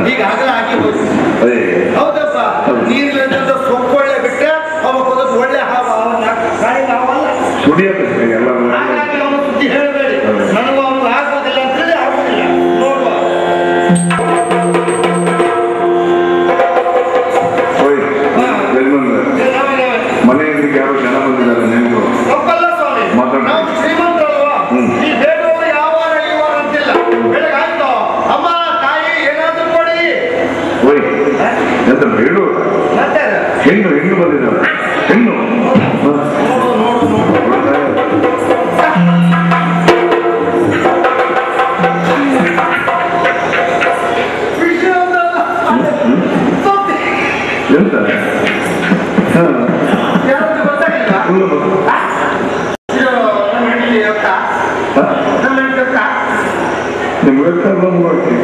ಈಗ ಆಗಲೇ ಆಗಿ ಹೋಯ್ತು
ಅದೇ
ಹೌದಪ್ಪ ನೀರಿಲ್ಲದ ಸೊಕ್ಕೊಳ್ಳೆ ಬಿಟ್ಟರೆ ಅವ ಕೊದದ್ದು ಒಳ್ಳೆ ಹಾವ ಅವನ ಕಾಯಿಲೆ ಹಾವಲ್ಲ
ಸುಡಿಯತ್ತೆ ಎಲ್ಲ
ಹಾಗಾಗಿ ಅವನು ಸುದ್ದಿ ಹೇಳಬೇಡಿ ನನಗೂ ಅವನು ಆಗೋದಿಲ್ಲ ಅಂತೇಳಿ ಆಗೋದಿಲ್ಲ ನೋಡುವ
ಹೋಯ್ ಯಜಮಾನ್ರೆ,
ನಾವೇ
ಮನೆಯಲ್ಲಿ ಯಾರು ಜನ ಬಂದಿದ್ದಾರೆ ನೆನಪು
ತಪ್ಪಲ್ಲ ಸ್ವಾಮಿ
ಮಾತಾಡು.
ನಾವು ಶ್ರೀಮಂತರಲ್ವಾ
ಹ್ಮ್.
ಈ ಬೇಡವರು ಯಾವ ವಾರ ಈ ವಾರ ಅಂತಿಲ್ಲ ಬೆಳಗಾಯ್ತು ಅಮ್ಮ ತಾಯಿ ಏನಾದ್ರೂ ಕೊಡಿ
ಹೋಯ್ ಎಂತ ಬೇಡು
ಮತ್ತೆ
ಹೆಣ್ಣು ಹೆಣ್ಣು ಬಂದಿದ್ದಾರೆ ಹೆಣ್ಣು
ನೋಡು ನೋಡು ನೋಡು ವಿಷಯ ಅಂತಲ್ಲ. ಸತ್ಯ.
ಎಂತ ಹಾ,
ಯಾರಾದ್ರೂ ಗೊತ್ತಾಗಿಲ್ಲ
ಹುಲ್ಲು ಬಂತು.
ಇದು ನಮ್ಮ ಹೆಂಡತಿ ಅಕ್ಕ
ಹಾ,
ನಮ್ಮ ಹೆಂಡತಿ ಅಕ್ಕ
ನಿಮ್ಗೆ ಅರ್ಥ ಬಂದು ಮಾಡ್ತೀನಿ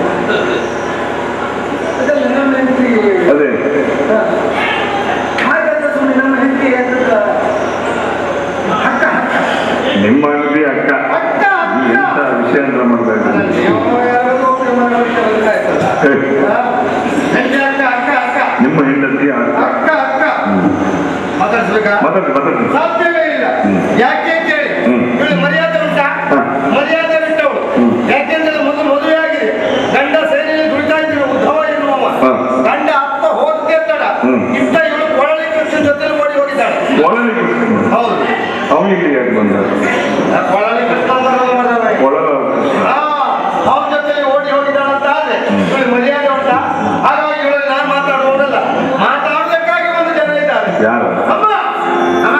ಅದಲ್ಲ ನಮ್ಮ ಹೆಂಡತಿ
ಅದೇ
ಹಾಗಾದ್ರೆ ಸುಮ್ಮನೆ ನಮ್ಮ ಹೆಂಡತಿ ಅಂತ ಅಕ್ಕ ಅಕ್ಕ
ನಿಮ್ಮ ಅಂಗಡಿ ಅಕ್ಕ
ಅಕ್ಕ
ಎಂತ
ಅಕ್ಕ
ವಿಷಯ ಅಂತ ಮಾಡ್ತಾ ಇದ್ದೀನಿ
ನೀವು ಯಾರಾದ್ರೂ ಒಬ್ರು ಮನೆಯವ್ರಿಗೆ ಗೊತ್ತಾಯ್ತಲ್ಲ. ಹಾ? ಹೆಂಡತಿ ಅಕ್ಕ ಅಕ್ಕ ಅಕ್ಕ
ನಿಮ್ಮ ಹೆಂಡತಿ ಅಕ್ಕ
ಅಕ್ಕ ಅಕ್ಕ ಮಾತಾಡ್ಸ್ಬೇಕಾ
ಮಾತಾಡಿ ಮಾತಾಡಿ
ಸಾಧ್ಯವೇ ಇಲ್ಲ ಯಾಕೆ ಕೇಳಿ
ಹ್ಮ್.
ಇವಳು ಮರ್ಯಾದೆ ಉಂಟಾ
ಹ.
ಮರ್ಯಾದೆ ಬಿಟ್ಟವಳು
ಹ್ಮ್.
ಯಾಕೆಂದ್ರೆ ಮೊದಲು ಮದುವೆ ಆಗಿದೆ ಗಂಡ ಸೇನೆಯಲ್ಲಿ ದುಡಿತಾ ಇದ್ರು ಉದ್ಧವ ಎನ್ನುವವ
ಹ.
ಗಂಡ ಅಪ್ಪ ಹೋಗದೆ ತಡ
ಹ್ಮ್.
ಇತ್ತ ಇವಳು ಕೊಳಲಿ ಕೃಷ್ಣ ಜೊತೆ ಓಡಿ ಹೋಗಿದ್ದಾಳೆ
ಒಳಲಿ ಕೃಷ್ಣ
ಹೌದು
ಅವನಿಗೆ ಯಾಕೆ ಬಂದ
ಆ ಕೊಳಲಿ ಕೃಷ್ಣ ಬರೋದು ಮಾರ್ರೆ.
ಒಳ ಕೃಷ್ಣ
ಆ, ಅವನ ಜೊತೆ ಓಡಿ ಹೋಗಿದ್ದಾಳಂತ ಆದ್ರೆ ಇವಳು ಮರ್ಯಾದೆ ಉಂಟಾ ಹಾಗಾಗಿ ಇವಳು ನಾನು ಮಾತಾಡುವುದಲ್ಲ ಮಾತಾಡೋದಕ್ಕಾಗಿ ಒಂದು ಜನ ಇದ್ದಾರೆ
ಯಾರು
ಅಮ್ಮ ಅಮ್ಮ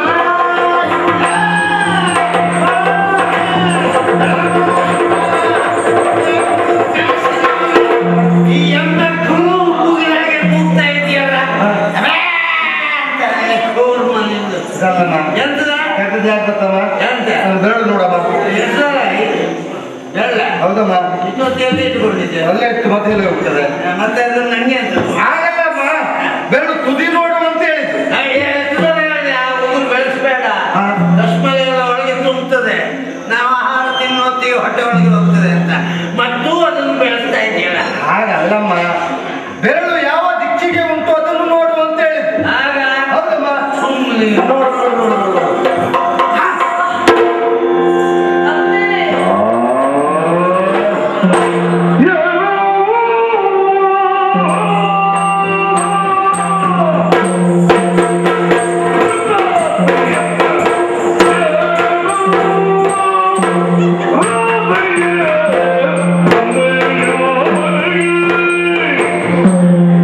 ಈ ಎಮ್ಮ ಕೂಗು ಕೂಗಿನ ಹಾಗೆ ಕೂಗ್ತಾ ಇದೆಯಲ್ಲ ಅಬ್ಬಾ ಅಂತ ನನಗೆ ಕೋರು ಬಂದಿದ್ದು. ಎಂತದ? ಎಂತ?
ಬೆರಳು ನೋಡಮ್ಮ
ಎಷ್ಟರ? ಎಲ್ಲ?
ಹೌದಮ್ಮ
ಇನ್ನೊಂದು ಎಲ್ಲಿ ಇಟ್ಕೊಂಡಿದ್ದೆ?
ಅಲ್ಲೇ ಇಟ್ಟು ಮತ್ತೆ ಎಲ್ಲಿ ಹೋಗ್ತದೆ
ಮತ್ತೆ ಅದನ್ನ ನಂಗೆ ಅಂತ
ಆಗಲ್ಲಮ್ಮ ಬೆರಳು ತುದಿ ನೋಡು ಅಂತ ಹೇಳಿದ್ದು
ಅಯ್ಯ, ಎಷ್ಟು ಸಲ ಹೇಳಿದೆ, ಆ ಉಗುರು ಬೆಳೆಸ್ಬೇಡ
ಹಾ.
ದಶಮಲೆಗಳ ಒಳಗೆ ತುಂಬುತ್ತದೆ ನಾವು ಆಹಾರ ತಿನ್ನೋತ್ತಿಗೆ ಹೊಟ್ಟೆ ಒಳಗೆ ಹೋಗ್ತದೆ ಅಂತ ಮತ್ತು ಅದನ್ನು ಬೆಳೆಸ್ತಾ ಇದೆಯಲ್ಲ
ಹಾಗಲ್ಲಮ್ಮ ಬೆರಳು ಯಾವ ದಿಕ್ಕಿಗೆ ಉಂಟು ಅದನ್ನು ನೋಡು ಅಂತ ಹೇಳಿದ್ದು
ಆಗ
ಹೌದಮ್ಮ
ಸುಮ್ಮನೆ
ನೋಡು ನೋಡು ನೋಡು ನೋಡು
ಆ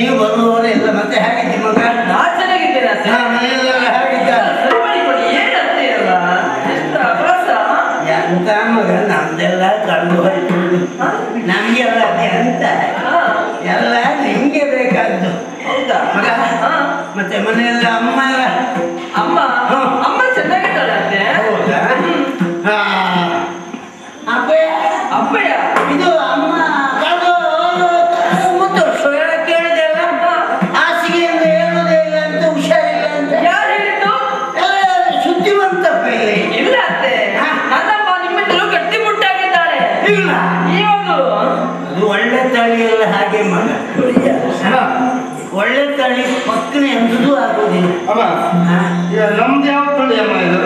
ನೀನು ಬರುವವರು ಎಲ್ಲ ಮತ್ತೆ ಹೇಗಿದ್ದಿ ಮಗ
ನಾ ಚೆನ್ನಾಗಿದ್ದೇನೆ ಅತ್ತೆ
ಹಾ, ಮನೆಯಲ್ಲೆಲ್ಲ ಹೇಗಿದ್ದಾರೆ
ಸರಿ ಮಾಡಿಕೊಳ್ಳಿ ಏನಂತೆ ಅಲ್ಲ ಎಷ್ಟು ಅಭ್ಯಾಸ
ಎಂತ ಮಗ ನಮ್ದೆಲ್ಲ ಕಳೆದು ಹೋಯ್ತು ನಮ್ಗೆಲ್ಲ ಅದೇ ಅಂತ
ಹಾ,
ಎಲ್ಲ ನಿಮ್ಗೆ ಬೇಕಾದ್ದು
ಹೌದಾ
ಮಗ
ಹಾ,
ಮತ್ತೆ ಮನೆಯಲ್ಲ ಅಮ್ಮ ಎಲ್ಲ
ಅಮ್ಮ
ಹಾ.
ಅಮ್ಮ ಚೆನ್ನಾಗಿದ್ದಾಳೆ ಅತ್ತೆ
ಹೌದಾ ಹಾ ಅಪ್ಪ
ಅಪ್ಪಯ್ಯ
ಇದು ಅಮ್ಮ ಅದು ಮುತ್ತು ಸುಳ್ಳ ಕೇಳಿದೆಲ್ಲ ಹಾಸಿಗೆಯಿಂದ ಹೇಳುವುದೇ ಇಲ್ಲ ಅಂತ ಹುಷಾರಿಲ್ಲ ಅಂತ
ಯಾರು ಹೇಳಿದ್ದು
ಎಲ್ಲ ಸುದ್ದಿವಂತಪ್ಪ ಇಲ್ಲಿ
ಇಲ್ಲ ಅತ್ತೆ
ಹಾ.
ನನ್ನಮ್ಮ ನಿಮ್ಮಿಂದಲೂ ಗಟ್ಟಿ ಮುಟ್ಟಾಗಿದ್ದಾಳೆ
ಇಲ್ಲ
ಇವಾಗ
ಅದು ಒಳ್ಳೆ ತಳಿ ಎಲ್ಲ ಹಾಗೆ ಮಗ ಹಾ, ಒಳ್ಳೆ ತಳಿ ಪಕ್ಕನೆ ಎಂದೂ ಆಗೋದಿಲ್ಲ
ಅಮ್ಮ
ಹಾ,
ಈಗ ನಮ್ದು ಯಾವ ತಳಿ ಅಮ್ಮ ಇದು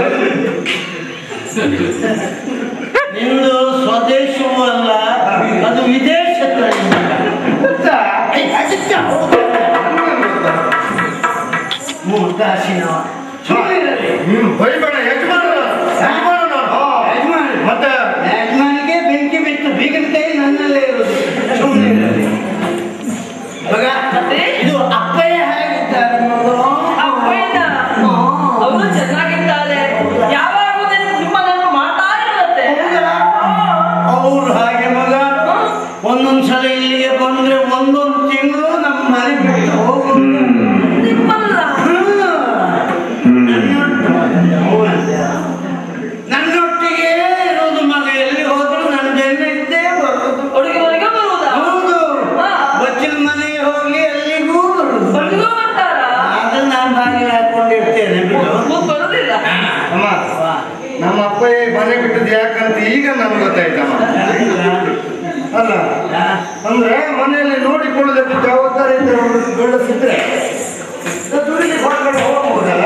ನಿಂದು ಸ್ವದೇಶವೂ ಅಲ್ಲ ಅದು ವಿದೇಶ ತಳಿ ಮಗ.
ಗೊತ್ತಾ?
ಏ, ಅದಕ್ಕೆ ಹೌದು. ಮೂರ್ಖಾಸಿನವ. ಸುಮ್ಮನಿರಲಿ.
ಹ್ಮ್ ಬೈಬೇಡ ಯಜಮಾನ ಯಜಮಾನ ನಾನು
ಯಜಮಾನ.
ಮತ್ತೆ
ಯಜಮಾನಿಗೆ ಬೆಂಕಿ ಬಿತ್ತು ಬೀಗನ ಕೈ ನನ್ನಲ್ಲೇ ಇರುವುದು ಸುಮ್ಮನಿರಲಿ ಮಗ
ಮತ್ತೆ?
ಇದು ಅಪ್ಪಯ್ಯ ಹೇಗಿದ್ದಾರೆ ಮಗು?
ಅಪ್ಪಯ್ಯನ ಅವರು ಚೆನ್ನಾಗಿದ್ದಾಳೆ ಯಾವಾಗ ನಿಮ್ಮನ್ನು ಮಾತಾಡಿರುತ್ತೆ
ಅವ್ರು ಹಾಗೆ ಮಗ ಒಂದೊಂದ್ಸಲ ಇಲ್ಲಿಗೆ ಬಂದ್ರೆ ಒಂದೊಂದು ತಿಂಗಳು ನಮ್ಮ ಮನೆ ಬಿಟ್ಟು ಹೋಗುದು
ನಿಮ್ಮಲ್ಲ
ನನ್ನೊಟ್ಟಿಗೆ ಇರೋದು ಮಗ ಎಲ್ಲಿ ಹೋದ್ರು ನನ್ನ ಬೆನ್ನ ಇದ್ದೇ ಬರೋದು
ಹುಡುಗಿ ಹೊರಗೆ ಬರುವುದಾ
ಹೌದು
ಹಾ.
ಬಚ್ಚಿನ ಮನೆಗೆ ಹೋಗಿ ಎಲ್ಲಿಗೂ ಬರುದು
ಹುಡುಗಿಗೂ ಬರ್ತಾರಾ
ಅದು ನಾನು ಬಾಗಿಲು ಹಾಕೊಂಡಿರ್ತೇನೆ ಬಿಡು
ಕೂತ್ ಬರುದಿಲ್ಲ
ಅಮ್ಮ ನಮ್ಮ ಅಪ್ಪ ಈ ಮನೆ ಬಿಟ್ಟದ್ದು ಯಾಕಂತ ಈಗ ನಮ್ಗೆ ಗೊತ್ತಾಯ್ತಮ್ಮ ಅಲ್ಲ ಅಂದ್ರೆ ಮನೆಯಲ್ಲಿ ನೋಡಿಕೊಳ್ಳೋದಕ್ಕೆ ಜವಾಬ್ದಾರಿಯಿಂದ ಬೆಳೆಸಿದ್ರೆ ದುಡಿಗೆ ಹೊರಗಡೆ ಹೋಗ್ಬೋದಲ್ಲ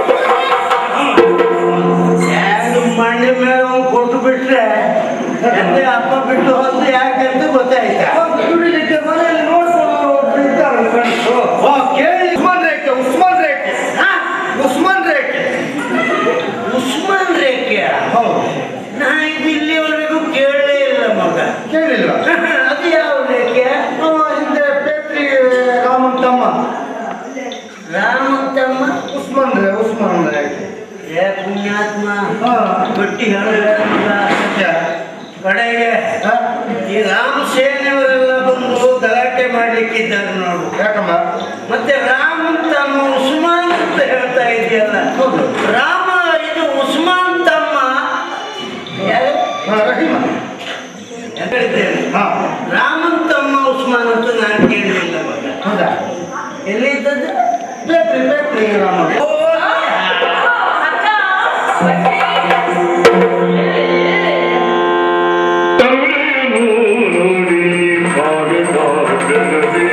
ಎರಡು ಮಂಡಿ ಮೇಲೆ ಒಂದು ಕೊಟ್ಟು ಬಿಟ್ರೆ ಎಲ್ಲಿ ಅಪ್ಪ ಬಿಟ್ಟು ಹೋದ್ದು ಯಾಕಂತ ಗೊತ್ತಾಯ್ತಾ
ದುಡಿಲಿಕ್ಕೆ ಮನೆಯಲ್ಲಿ ನೋಡ್ಕೊಂಡು ಇದ್ದಾರೆ ಫ್ರೆಂಡ್ಸು
ಓ ಕೇಳಿ
ಉಸ್ಮಾನ್ ರೇಖೆ ಉಸ್ಮಾನ್ ರೇಖೆ
ಹಾ?
ಉಸ್ಮಾನ್ ರೇಖೆ
ಉಸ್ಮಾನ್ ರೇಖೆ
ಹೌದು
ನಾ ಇದು ಇಲ್ಲಿವರೆಗೂ ಕೇಳಲೇ ಇಲ್ಲ ಮಗ
ಕೇಳಿಲ್ವಾ
ಅದು ಯಾವ ರೇಖೆ
ಅವ ಹಿಂದೆ ಪೇತ್ರಿ ರಾಮನ್ ತಮ್ಮ
ರಾಮಂತಮ್ಮ
ಉಸ್ಮಾನ್ ರೇ ಉಸ್ಮಾನ್ ರೇಖೆ
ಏ ಪುಣ್ಯಾತ್ಮ
ಹಾ.
ಗಟ್ಟಿ ಕಡೆಗೆ ಈ ರಾಮ ಸೇನೆಯವರೆಲ್ಲ ಬಂದು ಗಲಾಟೆ ಮಾಡ್ಲಿಕ್ಕಿದ್ದಾರೆ ನೋಡು
ಯಾಕಮ್ಮ
ಮತ್ತೆ ರಾಮನ್ ತಮ್ಮ ಉಸ್ಮಾನ್ ಅಂತ ಹೇಳ್ತಾ ಇದೆಯಲ್ಲ
ಹೌದು.
ರಾಮ ಇದು ಉಸ್ಮಾನ್ ತಮ್ಮ ಯಾರು?
ಹಾ, ರಹೀಮ
ಅಂತ ಹೇಳಿದ್ದೇನೆ
ಹಾ
ರಾಮನ್ ತಮ್ಮ ಉಸ್ಮಾನ್ ಅಂತ ನಾನು ಕೇಳಲಿಲ್ಲ ಮಗ
ಹೌದಾ
ಎಲ್ಲಿದ್ದದ್ದು
ಪೇತ್ರಿ ಪೇತ್ರಿ ರಾಮ
ಓ,
ಅಕ್ಕ
ತರುಣೇನು ನೋಡಿ ಭಾಗದಾಗನದಿ.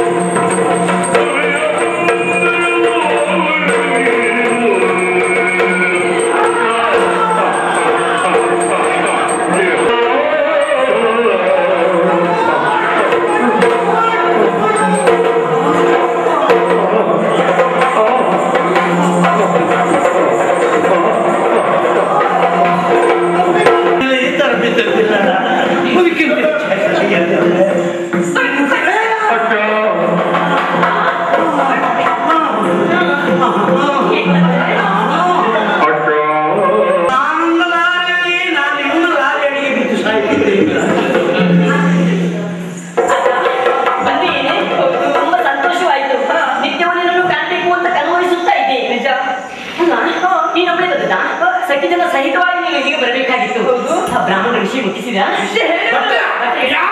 ಈ ತರ ಬಿದ್ದದ್ದಿಲ್ಲ ಹುಡುಕಿ
ಅಕ್ಕ ಅಕ್ಕ
ನಾನು ಲಾರಿಯಲ್ಲಿ ನಾನು ಇವನು ಲಾರಿ ಅಡಿಗೆ ಬಿದ್ದು ಸಾಯ್ತಿದ್ದೆ ಈಗ.
ಬನ್ನಿ ತುಂಬಾ ಸಂತೋಷವಾಯ್ತು ನಿತ್ಯವೂ ನಿನ್ನನ್ನು ಕಾಣಬೇಕು ಅಂತ ಕನ್ವಯಿಸುತ್ತಾ ಇದ್ದೆ ನಿಜ ಅಲ್ಲ ನೀನೊಬ್ಬಳೆ ಬಂದದಾ ಸಖಿ ಜನ ಸಹಿತವಾಗಿ ನೀವು ಇಲ್ಲಿಗೆ ಬರಬೇಕಾಗಿತ್ತು ಆ ಬ್ರಾಹ್ಮಣ ವಿಷಯ ಮುಟ್ಟಿಸಿದ
ವಿಷಯ ಹೇಳಿ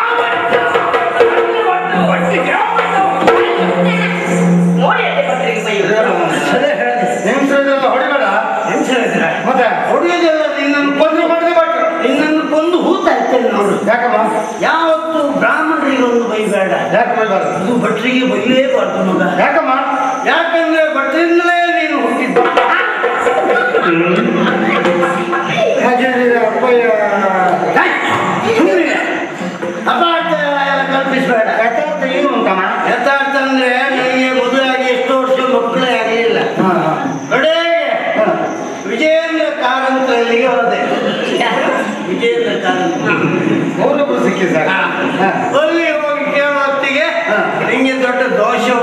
ನೋಡಿ ಅತ್ತೆ ಪತ್ರಿಕೆ ಬೈ
ಅದೇ ಹೇಳಿದೆ.
ಹೆಂಗಸರೆಲ್ಲ ಹೊಡಿಬೇಡ
ಎಂತ ಹೇಳಿದ್ರ?
ಮತ್ತೆ
ಹೊಡೆಯೋದೆಲ್ಲ ನಿನ್ನನ್ನು
ಕೊಂದ್ರೆ ಮಾಡಿದ್ರೆ ಬಾಟ್ರು
ನಿನ್ನನ್ನು ಕೊಂದು ಹೂತ ಹಾಕ್ತೇನೆ ನೋಡು
ಯಾಕಮ್ಮ
ಯಾವತ್ತು ಬ್ರಾಹ್ಮಣರಿಗೆ ಒಂದು ಬೈಬೇಡ
ಯಾಕೆ ಬೈಬಾರ್ದು
ಅದು ಭಟ್ರಿಗೆ ಬೈಲೇಬಾರ್ದು ಮಗ
ಯಾಕಮ್ಮ
ಯಾಕಂದ್ರೆ ಭಟ್ರಿಂದಲೇ ನೀನು ಹುಟ್ಟಿದ್ದ
ಹಾಗೆ ಅಪ್ಪಯ್ಯ
ಸುಮ್ಮನೆ ಅಪಾರ್ಥ ಕಲ್ಪಿಸಬೇಡ
ಯಥಾರ್ಥ ಏನು ಉಂಟಮ್ಮ
ಯಥಾರ್ಥ ಅಂದ್ರೆ ನನಗೆ ಮದುವೆ ಆಗಿ ಎಷ್ಟು ವರ್ಷ ಮಕ್ಕಳೇ ಆಗಲಿಲ್ಲ
ಹಾ ಹಾ
ಕಡೆಗೆ
ಹಾ.
ವಿಜಯೇಂದ್ರ ಕಾರಂತರಲ್ಲಿಗೆ ಹೋದೆ ವಿಜಯೇಂದ್ರ ಕಾರಂತ
ಅವರೊಬ್ರು ಸಿಕ್ಕಿದ್ದಾರೆ ಹಾ.
ಅಲ್ಲಿ ಹೋಗಿ ಕೇಳೋ ಹೊತ್ತಿಗೆ
ಹಾ.
ನಿಂಗೆ ದೊಡ್ಡ ದೋಷ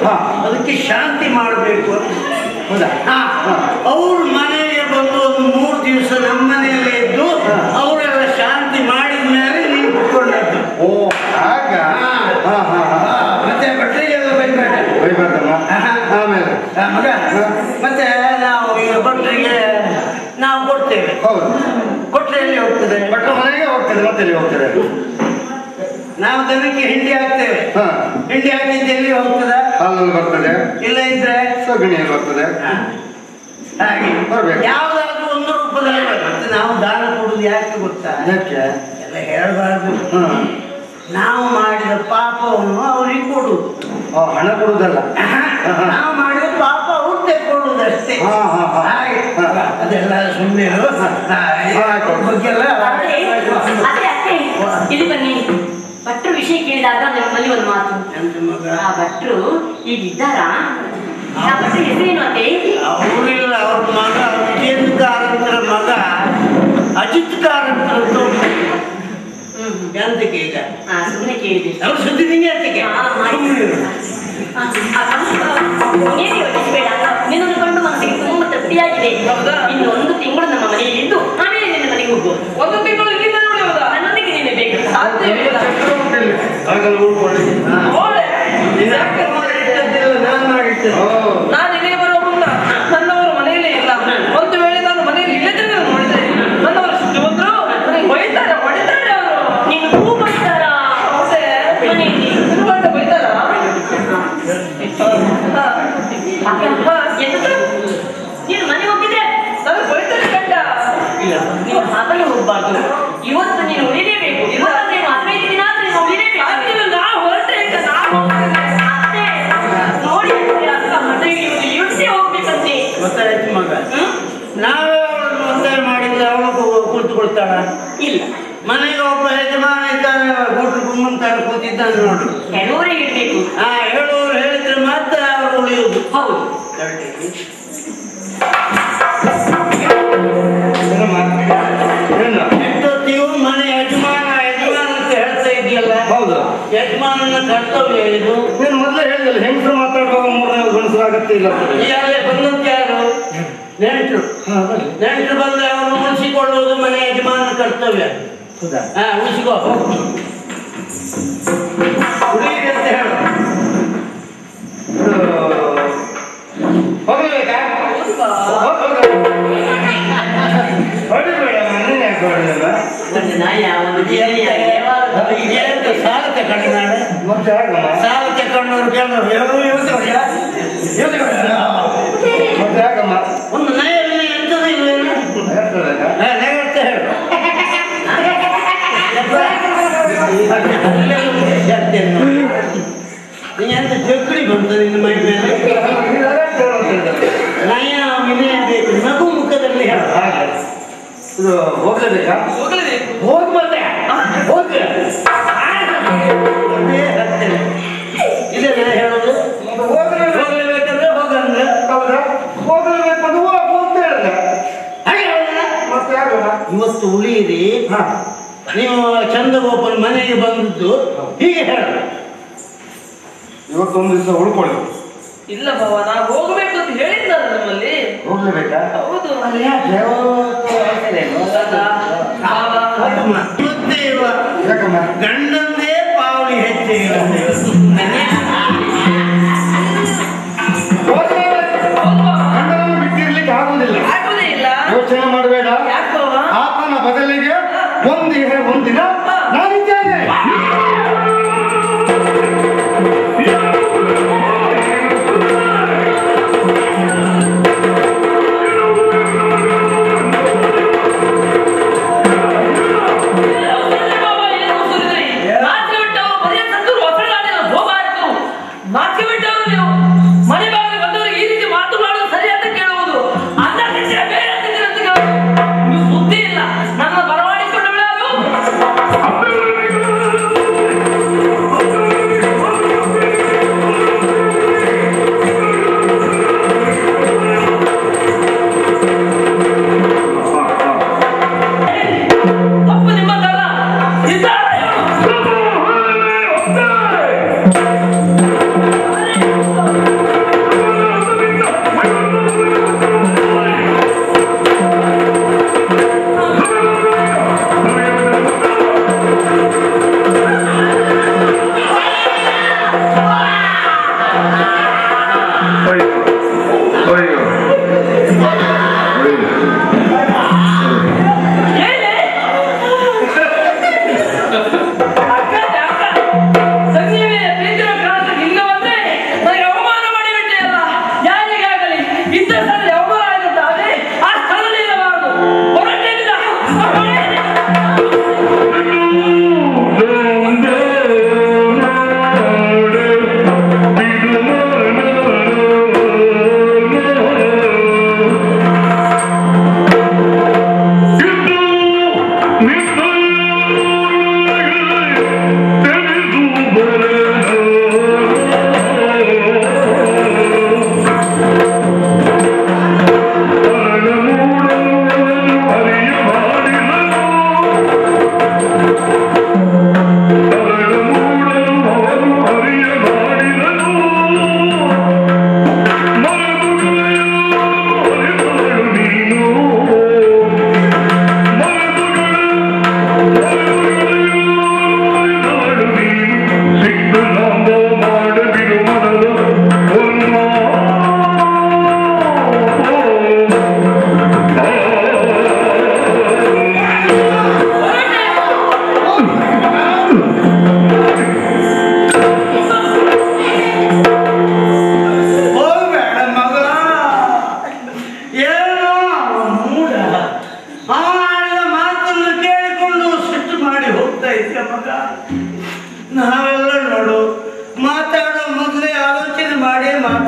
ಹಾ.
ಅದಕ್ಕೆ ಶಾಂತಿ ಮಾಡಬೇಕು
ಹೌದಾ
ಅವ್ರ ಮನೆಗೆ ಬಂದು ಒಂದು ಮೂರು ದಿವಸ ನಮ್ಮ ಮನೆಯಲ್ಲೇ ಇದ್ದು
ಹಾ.
ಅವರೆಲ್ಲ ಶಾಂತಿ ಮಾಡಿದ ಮೇಲೆ ನೀವು ಕುತ್ಕೊಂಡದ್ದು
ಓ ಹಾಗ
ಹಾ.
ಹಾ ಹಾ ಹಾ
ಮತ್ತೆ ಭಟ್ರಿಗೆಲ್ಲ ಬೈಬೇಡ
ಬೈಬಾರ್ದಮ್ಮ ಆಮೇಲೆ
ಆ, ಮಗ ಮತ್ತೆ ನಾವು ಈಗ ಭಟ್ರಿಗೆ ನಾವು ಕೊಡ್ತೇವೆ
ಹೌದು
ಕೊಟ್ರೆ ಎಲ್ಲಿ ಹೋಗ್ತದೆ
ಭಟ್ರ ಮನೆಗೆ ಹೋಗ್ತದೆ ಮತ್ತೆ ಎಲ್ಲಿ ಹೋಗ್ತದೆ
ನಾವು ದನಕ್ಕೆ ಹಿಂಡಿ ಹಾಕ್ತೇವೆ
ಹಾ
ಹಿಂಡಿ ಹಾಕಿದ್ದು ಎಲ್ಲಿ ಹೋಗ್ತದ
ಹಾಲಲ್ಲಿ ಬರ್ತದೆ
ಇಲ್ಲ ಇದ್ರೆ
ಸಗಣಿಯಲ್ಲಿ ಬರ್ತದೆ
ಹಾಗೆ
ಬರ್ಬೇಕು.
ಯಾವ್ದಾದ್ರು ಒಂದು ರೂಪದಲ್ಲಿ ಬರ್ಬೇಕು. ಮತ್ತೆ ನಾವು ದಾನ ಕೊಡುದು ಯಾಕೆ ಗೊತ್ತಾ
ಯಾಕೆ
ಎಲ್ಲ ಹೇಳಬಾರ್ದು
ಹಾ
ನಾವು ಮಾಡಿದ ಪಾಪವನ್ನು ಅವ್ರಿಗೆ ಕೊಡುದು
ಆ, ಹಣ ಕೊಡುದಲ್ಲ
ನಾವು ಮಾಡಿದ ಪಾಪ ಅವ್ರು ತೆಕ್ಕೊಳ್ಳುದಷ್ಟೇ
ಹಾ, ಹಾ, ಹಾ.
ಹಾಗೆ
ಹಾ.
ಅದೆಲ್ಲ ಸುಮ್ಮನೆ
ಆಯ್ತು.
ಬಗ್ಗೆಲ್ಲ
ಅತ್ತೆ ಅತ್ತೆ ಅತ್ತೆ ಇಲ್ಲಿ ಬನ್ನಿ ಭಟ್ರು ವಿಷಯ ಕೇಳಿದಾಗ ನಮ್ಮಲ್ಲಿ ಒಂದು ಮಾತು
ಎಂತ ಮಗ
ಆ ಭಟ್ರು ಈಗ ಇದ್ದಾರಾ ಆ ಭಟ್ರು ಹೆಸರೇನು ಅತ್ತೆ
ಅವರಿಲ್ಲ ಅವ್ರ ಮಗ ವಿಜೇಂದ್ರ ಕಾರಂತರ ಮಗ ಅಜಿತ್ ಕಾರಂತರ
ಹ್ಮ್ ಹ್ಮ್.
ಎಂತಕ್ಕೆ ಈಗ
ಆ, ಸುಮ್ನೆ ಕೇಳಿದೆ
ಅವ್ರ ಸುದ್ದಿ ನಿಂಗೆ ಎಂತಕ್ಕೆ
ಹಾ, ಆಯ್ತು.
ಸುಮ್ಮನೆ
ಆ, ಆ, ನೀನೇ ಯೋಚಿಸ್ಬೇಡ ನಿನ್ನನ್ನು ಕಂಡು ಮನಸ್ಸಿಗೆ ತುಂಬಾ ತೃಪ್ತಿಯಾಗಿದೆ
ಹೌದಾ?
ಇನ್ನು ಒಂದು ತಿಂಗಳು ನಮ್ಮ ಮನೆಯಲ್ಲಿ ಇದ್ದು ಆಮೇಲೆ ನಿನ್ನ ಮನೆಗೆ ಹೋಗು
ಒಂದು ತಿಂಗಳು ಇಲ್ಲಿಂದ ನೋಡಿ ಹೌದಾ
ನನ್ನೊಂದಿಗೆ ನೀನು ಬೇಕು
ಸಾಧ್ಯವಿಲ್ಲ
ಹಾಗಲ್ಲಿ ಉಳ್ಕೊಳ್ಳಿ
ನೋಡೆ
ಯಾಕೆ ಮಾಡಿಟ್ಟದ್ದಿಲ್ಲ ನಾನು ಮಾಡಿಟ್ಟದ್ದು
ಓ
ನಾನು ಇಲ್ಲಿಗೆ ಬರುವ ಮುನ್ನ ನನ್ನವರು ಮನೆಯಲ್ಲೇ ಇಲ್ಲ ಒಂದು ವೇಳೆ ನಾನು ಮನೆಯಲ್ಲಿ ಇಲ್ಲದ್ರೆ ನೋಡಿದ್ರೆ ನನ್ನವರು ಸಿಟ್ಟು ಬಂದ್ರು ನನಗೆ ಬೈತಾರೆ ಹೊಡಿತಾರೆ ಅವರು
ನೀನು ಹೂ ಬರ್ತಾರ
ಹೌದೇ
ಮನೆಯಲ್ಲಿ
ತಿರುಗಾಟ ಬೈತಾರ ಹಾ. ಹಾ.
ಎಂತದು? ನೀನು ಮನೆ ಹೋಗಿದ್ರೆ
ನನಗೆ ಬೈತಾರೆ ಕಂಡ
ನೀನು ಹಗಲು ಹೋಗ್ಬಾರ್ದು ಇವತ್ತು ನೀನು ಉಳಿಲೇಬೇಕು ಇವತ್ತಂದ್ರೆ ಏನು ಹದಿನೈದು ದಿನ ಆದ್ರೆ ನೀನು ಉಳಿಲೇಬೇಕು
ಆಗ್ತಿಲ್ಲ ನಾ ಹೊರಟೆ ಈಗ ನಾ ಹೋಗ್ತೇನೆ
ಅತ್ತೆ, ನೋಡಿ ಅತ್ತೆ, ಅಕ್ಕ ಮನೆಗೆ ಇವ್ರು ಇಳಿಸಿ ಹೋಗ್ಬೇಕಂತೆ
ಗೊತ್ತಾಯ್ತು ಮಗ
ಹ್ಮ್?
ನಾವೇ ಅವಳನ್ನು ಒತ್ತಾಯ ಮಾಡಿದ್ರೆ ಅವಳು ಕುಳಿತುಕೊಳ್ತಾಳ
ಇಲ್ಲ
ಮನೆಗೆ ಒಬ್ಬ ಯಜಮಾನ ಇದ್ದಾನೆ ಗೂಟು ಗುಮ್ಮಂತಾನೆ ಕೂತಿದ್ದಾನೆ ನೋಡು
ಕೆಲವರೇ ಇರ್ಬೇಕು
ಆ ಹೇಳುವವರು ಹೇಳಿದ್ರೆ ಮಾತ್ರ ಅವರು ಉಳಿಯುವುದು
ಹೌದು
ಏನು
ಎಷ್ಟೊತ್ತಿಗೂ ಮನೆ ಯಜಮಾನ ಯಜಮಾನ ಅಂತ ಹೇಳ್ತಾ ಇದೆಯಲ್ಲ
ಹೌದು
ಯಜಮಾನನ ಕರ್ತವ್ಯ ಇದು
ನೀನು ಮೊದಲೇ ಹೇಳಿದಲ್ಲ ಹೆಂಗಸರು ಮಾತಾಡುವಾಗ ಮೂರನೇ ಗಂಡಸರು ಅಗತ್ಯ ಇಲ್ಲ ಅಂತ.
ಈಗಾಗಲೇ ಬಂದದ್ದು ಯಾರು ನೆಂಟರು
ಹಾ, ಬನ್ನಿ.
ನೆಂಟರು ಬಂದ್ರೆ ಅವನು ಉಳಿಸಿಕೊಳ್ಳುವುದು ಮನೆ ಯಜಮಾನನ ಕರ್ತವ್ಯ
ಹೌದಾ
ಹಾ ಉಳಿಸಿಕೋ ಉಳಿಯಿರಿ ಅಂತ ಹೇಳು
ಇದು ಹೋಗ್ಬೇಕಾ ಹೋಗ್- ಹೋಗು. ಹೊಡಿಬೇಡ ನೀನ್ ಯಾಕೆ ಹೊಡಿಯಲ್ಲ?
ಒಂದು ನಾಯಿ ಒಂದು ಬಿರಿಯಾನಿ
ಇದೇಂತ ಸಾಲ ತಗೊಂಡು ನಾಳೆ
ಮತ್ತೆ ಹಾಗಮ್ಮ
ಸಾಲ ತಗೊಂಡವ್ರು ಕೇಳೋರು ಯಾವ ಇವತ್ತು ಹೊಡ್ಯಾ? ಇವತ್ತು ಹೊಡ್ಯಾ?
ಮತ್ತೆ ಹಾಗಮ್ಮ
ಒಂದು ನಯಲ್ಲಿ ಎಂತದೂ ಇಲ್ವೇನು
ಹೇಳ್ತದಲ್ಲ?
ಹಾ, ನಗರ್ತ ಹೇಳು ನೀ ಎಂತ ಚಕ್ಕಡಿ ಬಂತು ನಿನ್ನ ಮೈ ಮೇಲೆ
ನೀನು ಅದಕ್ಕೆ ಹೇಳು ಅಂತ ಹೇಳಿದಲ್ಲ.
ನಯ ವಿನಯ ಬೇಕು ನಗು ಮುಖದಲ್ಲಿ ಹೇಳು
ಹಾಗೆ. ಇದು ಹೋಗ್ಲೇಬೇಕಾ
ಹೋಗಲೇಬೇಕು
ಹೋಗ್ ಬಂದೆ ಹೋಗ್ ಅದೇ ಹತ್ತಿರ ಇದೇ ನಾ ಹೇಳೋದು ಹೋಗ್ಲೇಬೇಕಂದ್ರೆ ಹೋಗಂದ್ರೆ
ಹೌದಾ ಹೋಗ್ಲೇಬೇಕು ಅಂದ್ರೆ ಹೋಗು ಅಂತ ಹೇಳಿದೆ
ಹಾಗೆ ಹೇಳೋಣ.
ಮತ್ತೆ ಹಾಗಮ್ಮ
ಇವತ್ತು ಉಳಿಯಿರಿ
ಹಾ
ನೀವು ಚಂದ್ರಗೋಪನ ಮನೆಗೆ ಬಂದದ್ದು ಹೀಗೆ ಹೇಳು
ಇವತ್ತೊಂದು ದಿವಸ ಉಳ್ಕೊಳ್ಳಿ
ಇಲ್ಲ ಬಾವ ನಾ ಹೋಗ್ಬೇಕು ಅಂತ ಹೇಳಿದ್ದಾರೆ ನಮ್ಮಲ್ಲಿ
ಹೋಗ್ಲೇಬೇಕಾ
ಹೌದು
ಅಲ್ಲಿ ಯಾಕೆ?
ಬಾವ,
ಇವತ್ತೇ ಇರುವ
ಯಾಕಮ್ಮ
ಗಂಡಂದೇ ಪಾವಳಿ ಹೆಚ್ಚು
ಗಂಡನನ್ನು ಬಿಟ್ಟಿರ್ಲಿಕ್ಕೆ ಆಗುದಿಲ್ಲ
ಆಗುದೇ ಇಲ್ಲ
ಯೋಚನೆ ಮಾಡಬೇಡ
ಯಾಕೆ ಬಾವ
ಆತನ ಬದಲಿಗೆ ಒಂದಿನ ಒಂದಿನ ನಾನಿದ್ದೇನೆ
ಬಾವ, ಏನು ಸುರಿದ್ರಿ? ನಾಚಿಕೆ ಬಿಟ್ಟವರು ಮನೆಯ ಸಂತೂರು ಹೊಸಗಾಡಿನ ಹೋಗಬಾರದು ನಾಚಿಕೆ ಬಿಟ್ಟವರು ನೀವು ಮನೆ ಬಾಗಿಲು ಬಂದವರಿಗೆ ಈ ರೀತಿ ಮಾತು ಮಾಡುವುದು ಸರಿ ಅಂತ ಕೇಳುವುದು ಅನ್ನ ತಿಂದಿರ ಬೇರೆ ತಿಂದಿರ ಅಂತ ಕೇಳುವುದು ನೀವು ಸುದ್ದಿ ಇಲ್ಲ ನನ್ನ ಬರಮಾಡಿಕೊಂಡು ಬಿಡೋದು ತಪ್ಪು ನಿಮ್ಮದಲ್ಲ ಇದ್ದಾರೆ ಇವರು.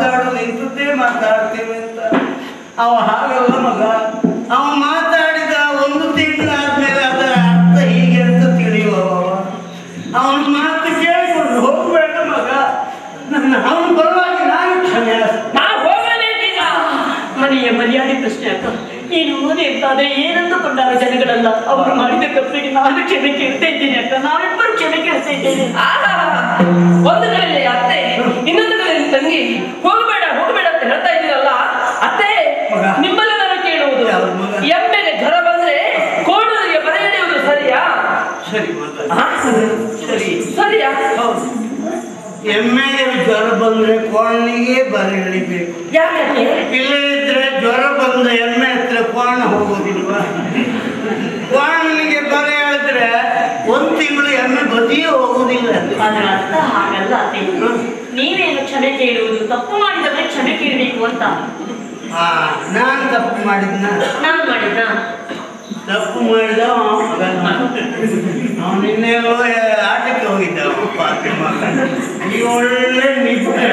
ಮಾತಾಡೋದು ಇಂಥದ್ದೇ ಮಾತಾಡ್ತೀವಿ ಅಂತ ಅವ ಹಾಗಲ್ಲ ಮಗ ಅವ ಮಾತಾಡಿದ ಒಂದು ತಿಂಗಳಾದ್ಮೇಲೆ ಅದರ ಅರ್ಥ ಹೀಗೆ ಅಂತ ತಿಳಿಯುವವ ಅವನ ಮಾತು ಕೇಳಿಕೊಂಡು ಹೋಗ್ಬೇಡ ಮಗ ನನ್ನ ಅವನ ಪರವಾಗಿ ನಾನು ಕ್ಷಮೆ
ನಾ ಹೋಗಲೇಕೀಗ
ಮನೆಯ ಮರ್ಯಾದೆ ಪ್ರಶ್ನೆ ಅಕ್ಕ ನೀನು ಓದಿ ಅಂತಾದ್ರೆ ಏನಂದು ಕೊಂಡಾರ ಜನಗಳಲ್ಲ ಅವರು ಮಾಡಿದ ತಪ್ಪಿಗೆ ನಾನು ಕ್ಷಮೆ ಕೇಳ್ತಾ ಇದ್ದೇನೆ ಅಕ್ಕ ನಾವಿಬ್ಬರು ಕ್ಷಮೆ ಕೇಳ್ತಾ ಇದ್ದೇನೆ
ಆಹಾ, ಒಂದು ಕಡೆಯಲ್ಲಿ ಅತ್ತೆ ಇನ್ನೊಂದು ಕಡೆಯಲ್ಲಿ ತಂಗಿ ಹೋಗಬೇಡ ಹೋಗಬೇಡ ಅಂತ ಹೇಳ್ತಾ ಇದ್ದೀರಲ್ಲ ಅತ್ತೆ
ಮಗ.
ನಿಮ್ಮಲ್ಲಿ ನಾನು ಕೇಳುವುದು
ಯಾವ್ದು ಮಗ?
ಎಮ್ಮೆಗೆ ಜ್ವರ ಬಂದ್ರೆ ಕೋಣರಿಗೆ ಬರೆ ಎಳೆಯುವುದು ಸರಿಯಾ
ಸರಿ ಮಗ
ಆ?
ಸರಿ
ಸರಿಯಾ
ಹೌದು ಎಮ್ಮೆಗೆ ಜ್ವರ ಬಂದ್ರೆ ಕೋಣನಿಗೆ ಬರೆ ಎಳಿಬೇಕು
ಯಾಕೆ
ಇಲ್ಲೇ ಇದ್ರೆ ಜ್ವರ ಬಂದ ಎಮ್ಮೆ ಹತ್ರ ಕೋಣ ಹೋಗೋದಿಲ್ವಾ ಕೋಣನಿಗೆ ಬರೆ ಎಳೆದ್ರೆ ಒಂದ್ ತಿಂಗಳು ಎಮ್ಮೆ ಬದಿಯೇ ಹೋಗುದಿಲ್ಲ
ಅದರ ಅರ್ಥ ಹಾಗಲ್ಲ ಅತ್ತೆ ನೀವೇನು ಕ್ಷಮೆ ಕೇಳುವುದು ತಪ್ಪು ಮಾಡಿದವರೇ ಕ್ಷಮೆ ಕೇಳಬೇಕು ಅಂತ
ಹಾ ನಾನ್ ತಪ್ಪು ಮಾಡಿದ್ನ
ನಾನು ಮಾಡಿದ್ದ
ತಪ್ಪು ಮಾಡಿದ ಅವನು ನಿನ್ನೆಲ್ಲೋ ಆಟಕ್ಕೆ ಹೋಗಿದ್ದ ಅವ ಪಾತ್ರೆ ಮಗ ಈ ಒಳ್ಳೆ ನಿದ್ದೆ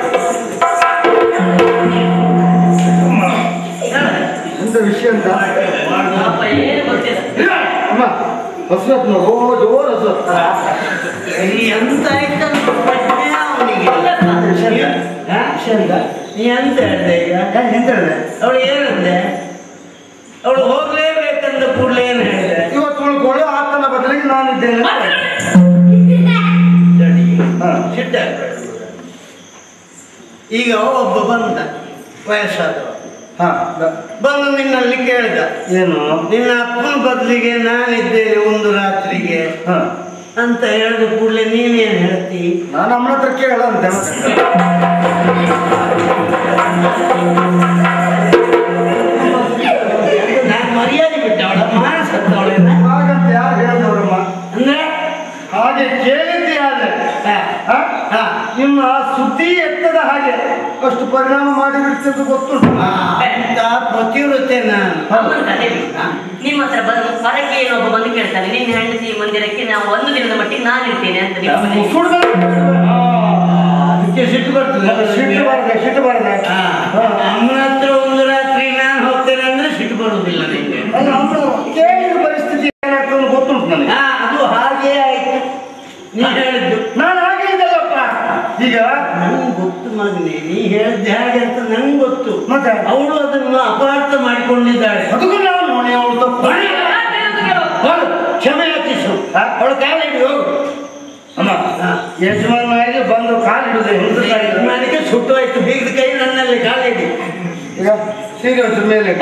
ಎಂತ ವಿಷಯ ಅಂತ
ಪಾಪ ಏನು ಗೊತ್ತಿಲ್ಲ
ಅಮ್ಮ ಹಸ್ರತ್ ಓ ಜೋರ್ ಹಸ್ರತ್
ಈ ಎಂತ ಆಯ್ತಂತ ಪ್ರಶ್ನೆ ಅವನಿಗೆ ಹಾ? ನೀ ಎಂತ ಹೇಳ್ದೆ ಈಗ
ಎಂತ ಹೇಳಿದೆ
ಅವಳು ಏನಂದೆ ಅವಳು ಹೋಗ್ಲೇಬೇಕಂದ ಕೂಡಲೇ ಏನು ಹೇಳಿದೆ
ಇವತ್ತು ಉಳ್ಕೊಳ್ಳೋ ಆತನ ಬದಲಿಗೆ ನಾನಿದ್ದೇನೆ ಅಂತ ಹೇಳಿದೆ.
ತಡಿ.
ಹಾ.
ಸಿಟ್ಟಾಗ್ಬೇಡ. ಈಗ ಒಬ್ಬ ಬಂದ ವಯಸ್ಸಾದವ
ಹಾ ದ-
ಬಂದು ನಿನ್ನಲ್ಲಿ ಕೇಳಿದ
ಏನು
ನಿನ್ನ ಅಪ್ಪನ ಬದಲಿಗೆ ನಾನಿದ್ದೇನೆ ಒಂದು ರಾತ್ರಿಗೆ
ಹಾ
ಅಂತ ಹೇಳಿದ ಕೂಡಲೇ ನೀನೇನು ಹೇಳ್ತಿ
ನಾನು ಅಮ್ಮನ ಹತ್ರ ಕೇಳ ಅಂತ ಮತ್ತೆ.
ನಾನು ಮರ್ಯಾದೆ ಬಿಟ್ಟ ಅವಳ ಮಾನಸ ಅವಳೇನ
ಹಾಗಂತ ಯಾರು ಹೇಳಿದವರಮ್ಮ
ಅಂದ್ರೆ
ಹಾಗೆ ಕೇಳಿದ್ದೆ ಆದ್ರೆ
ಹಾ,
ಹಾ?
ಹಾ.
ನಿಮ್ಮ ಸುದ್ದಿ ಎತ್ತದ ಹಾಗೆ ಅಷ್ಟು ಪರಿಣಾಮ ಮಾಡಿಬಿಡ್ತದ್ದು ಗೊತ್ತುಂಟು
ಆ, ಅಂತ ಪತಿವ್ರತೆ ನಾನು
ಅಮ್ಮನ ಕಥೆ ಬಿಟ್ಟ ನಿಮ್ಮ ಹತ್ರ ಬಂದು ಹೊರಗೆ ಏನೊಬ್ಬ ಬಂದು ಕೇಳ್ತಾನೆ ನಿನ್ನ ಹೆಂಡತಿ ಮಂದಿರಕ್ಕೆ ನಾವು ಒಂದು ದಿನದ ಮಟ್ಟಿಗೆ ನಾನು ಇರ್ತೇನೆ ಅಂತ ನಿಮ್ಮ ಮನೆಗೆ.
ಅದಕ್ಕೆ ಸಿಟ್ಟು ಬರ್ತದೆ
ಸಿಟ್ಟು ಬಾರದೆ ಸಿಟ್ಟು ಬಾರದೆ
ಹಾ. ಅಮ್ಮನ ಹತ್ರ ಒಂದು ರಾತ್ರಿ ನಾನು ಹೋಗ್ತೇನೆ ಅಂದ್ರೆ ಸಿಟ್ಟು ಬರುವುದಿಲ್ಲ ನಿಂಗೆ
ಅದು ನಮ್ಮ ಕೇಳಿದ ಪರಿಸ್ಥಿತಿ ಏನಾಗ್ತದೆ ಅಂತ ಗೊತ್ತುಂಟು ನನಗೆ
ಹಾ ಅದು ಹಾಗೇ ಆಯ್ತು ನೀ ಹೇಳಿದ್ದು
ನಾನು ಹಾಗೆ ಇದ್ದಲ್ಲಪ್ಪ ಈಗ
ನಂಗೆ ಗೊತ್ತು ಮಗನೇ ನೀ ಹೇಳಿದ್ದು ಹೇಗೆ ಅಂತ ನಂಗೆ ಗೊತ್ತು
ಮತ್ತೆ
ಅವಳು ಅದನ್ನು ಅಪಾರ್ಥ ಮಾಡಿಕೊಂಡಿದ್ದಾಳೆ
ಅದಕ್ಕೂ ನಾವು ನೋಡಿ ಅವಳು ತಪ್ಪು
ಹೋಗು, ಕ್ಷಮೆ ಯಾಚಿಸು
ಹಾ?
ಅವಳು ಕಾಲಿಡಿ ಹೋಗು
ಅಮ್ಮ
ಹಾ.
ಯಜಮಾನಾಗಿ ಬಂದು ಕಾಲಿಡುದೆ ಹಿಂದೆ ಕಾಲಿಡುದೆ.
ನನಗೆ ಸುಟ್ಟು ಆಯ್ತು ಬೀಗದ ಕೈ ನನ್ನಲ್ಲಿ ಕಾಲಿಡಿ
ಈಗ ಸೀರೆ ಒಂಚೂರು ಮೇಲೆ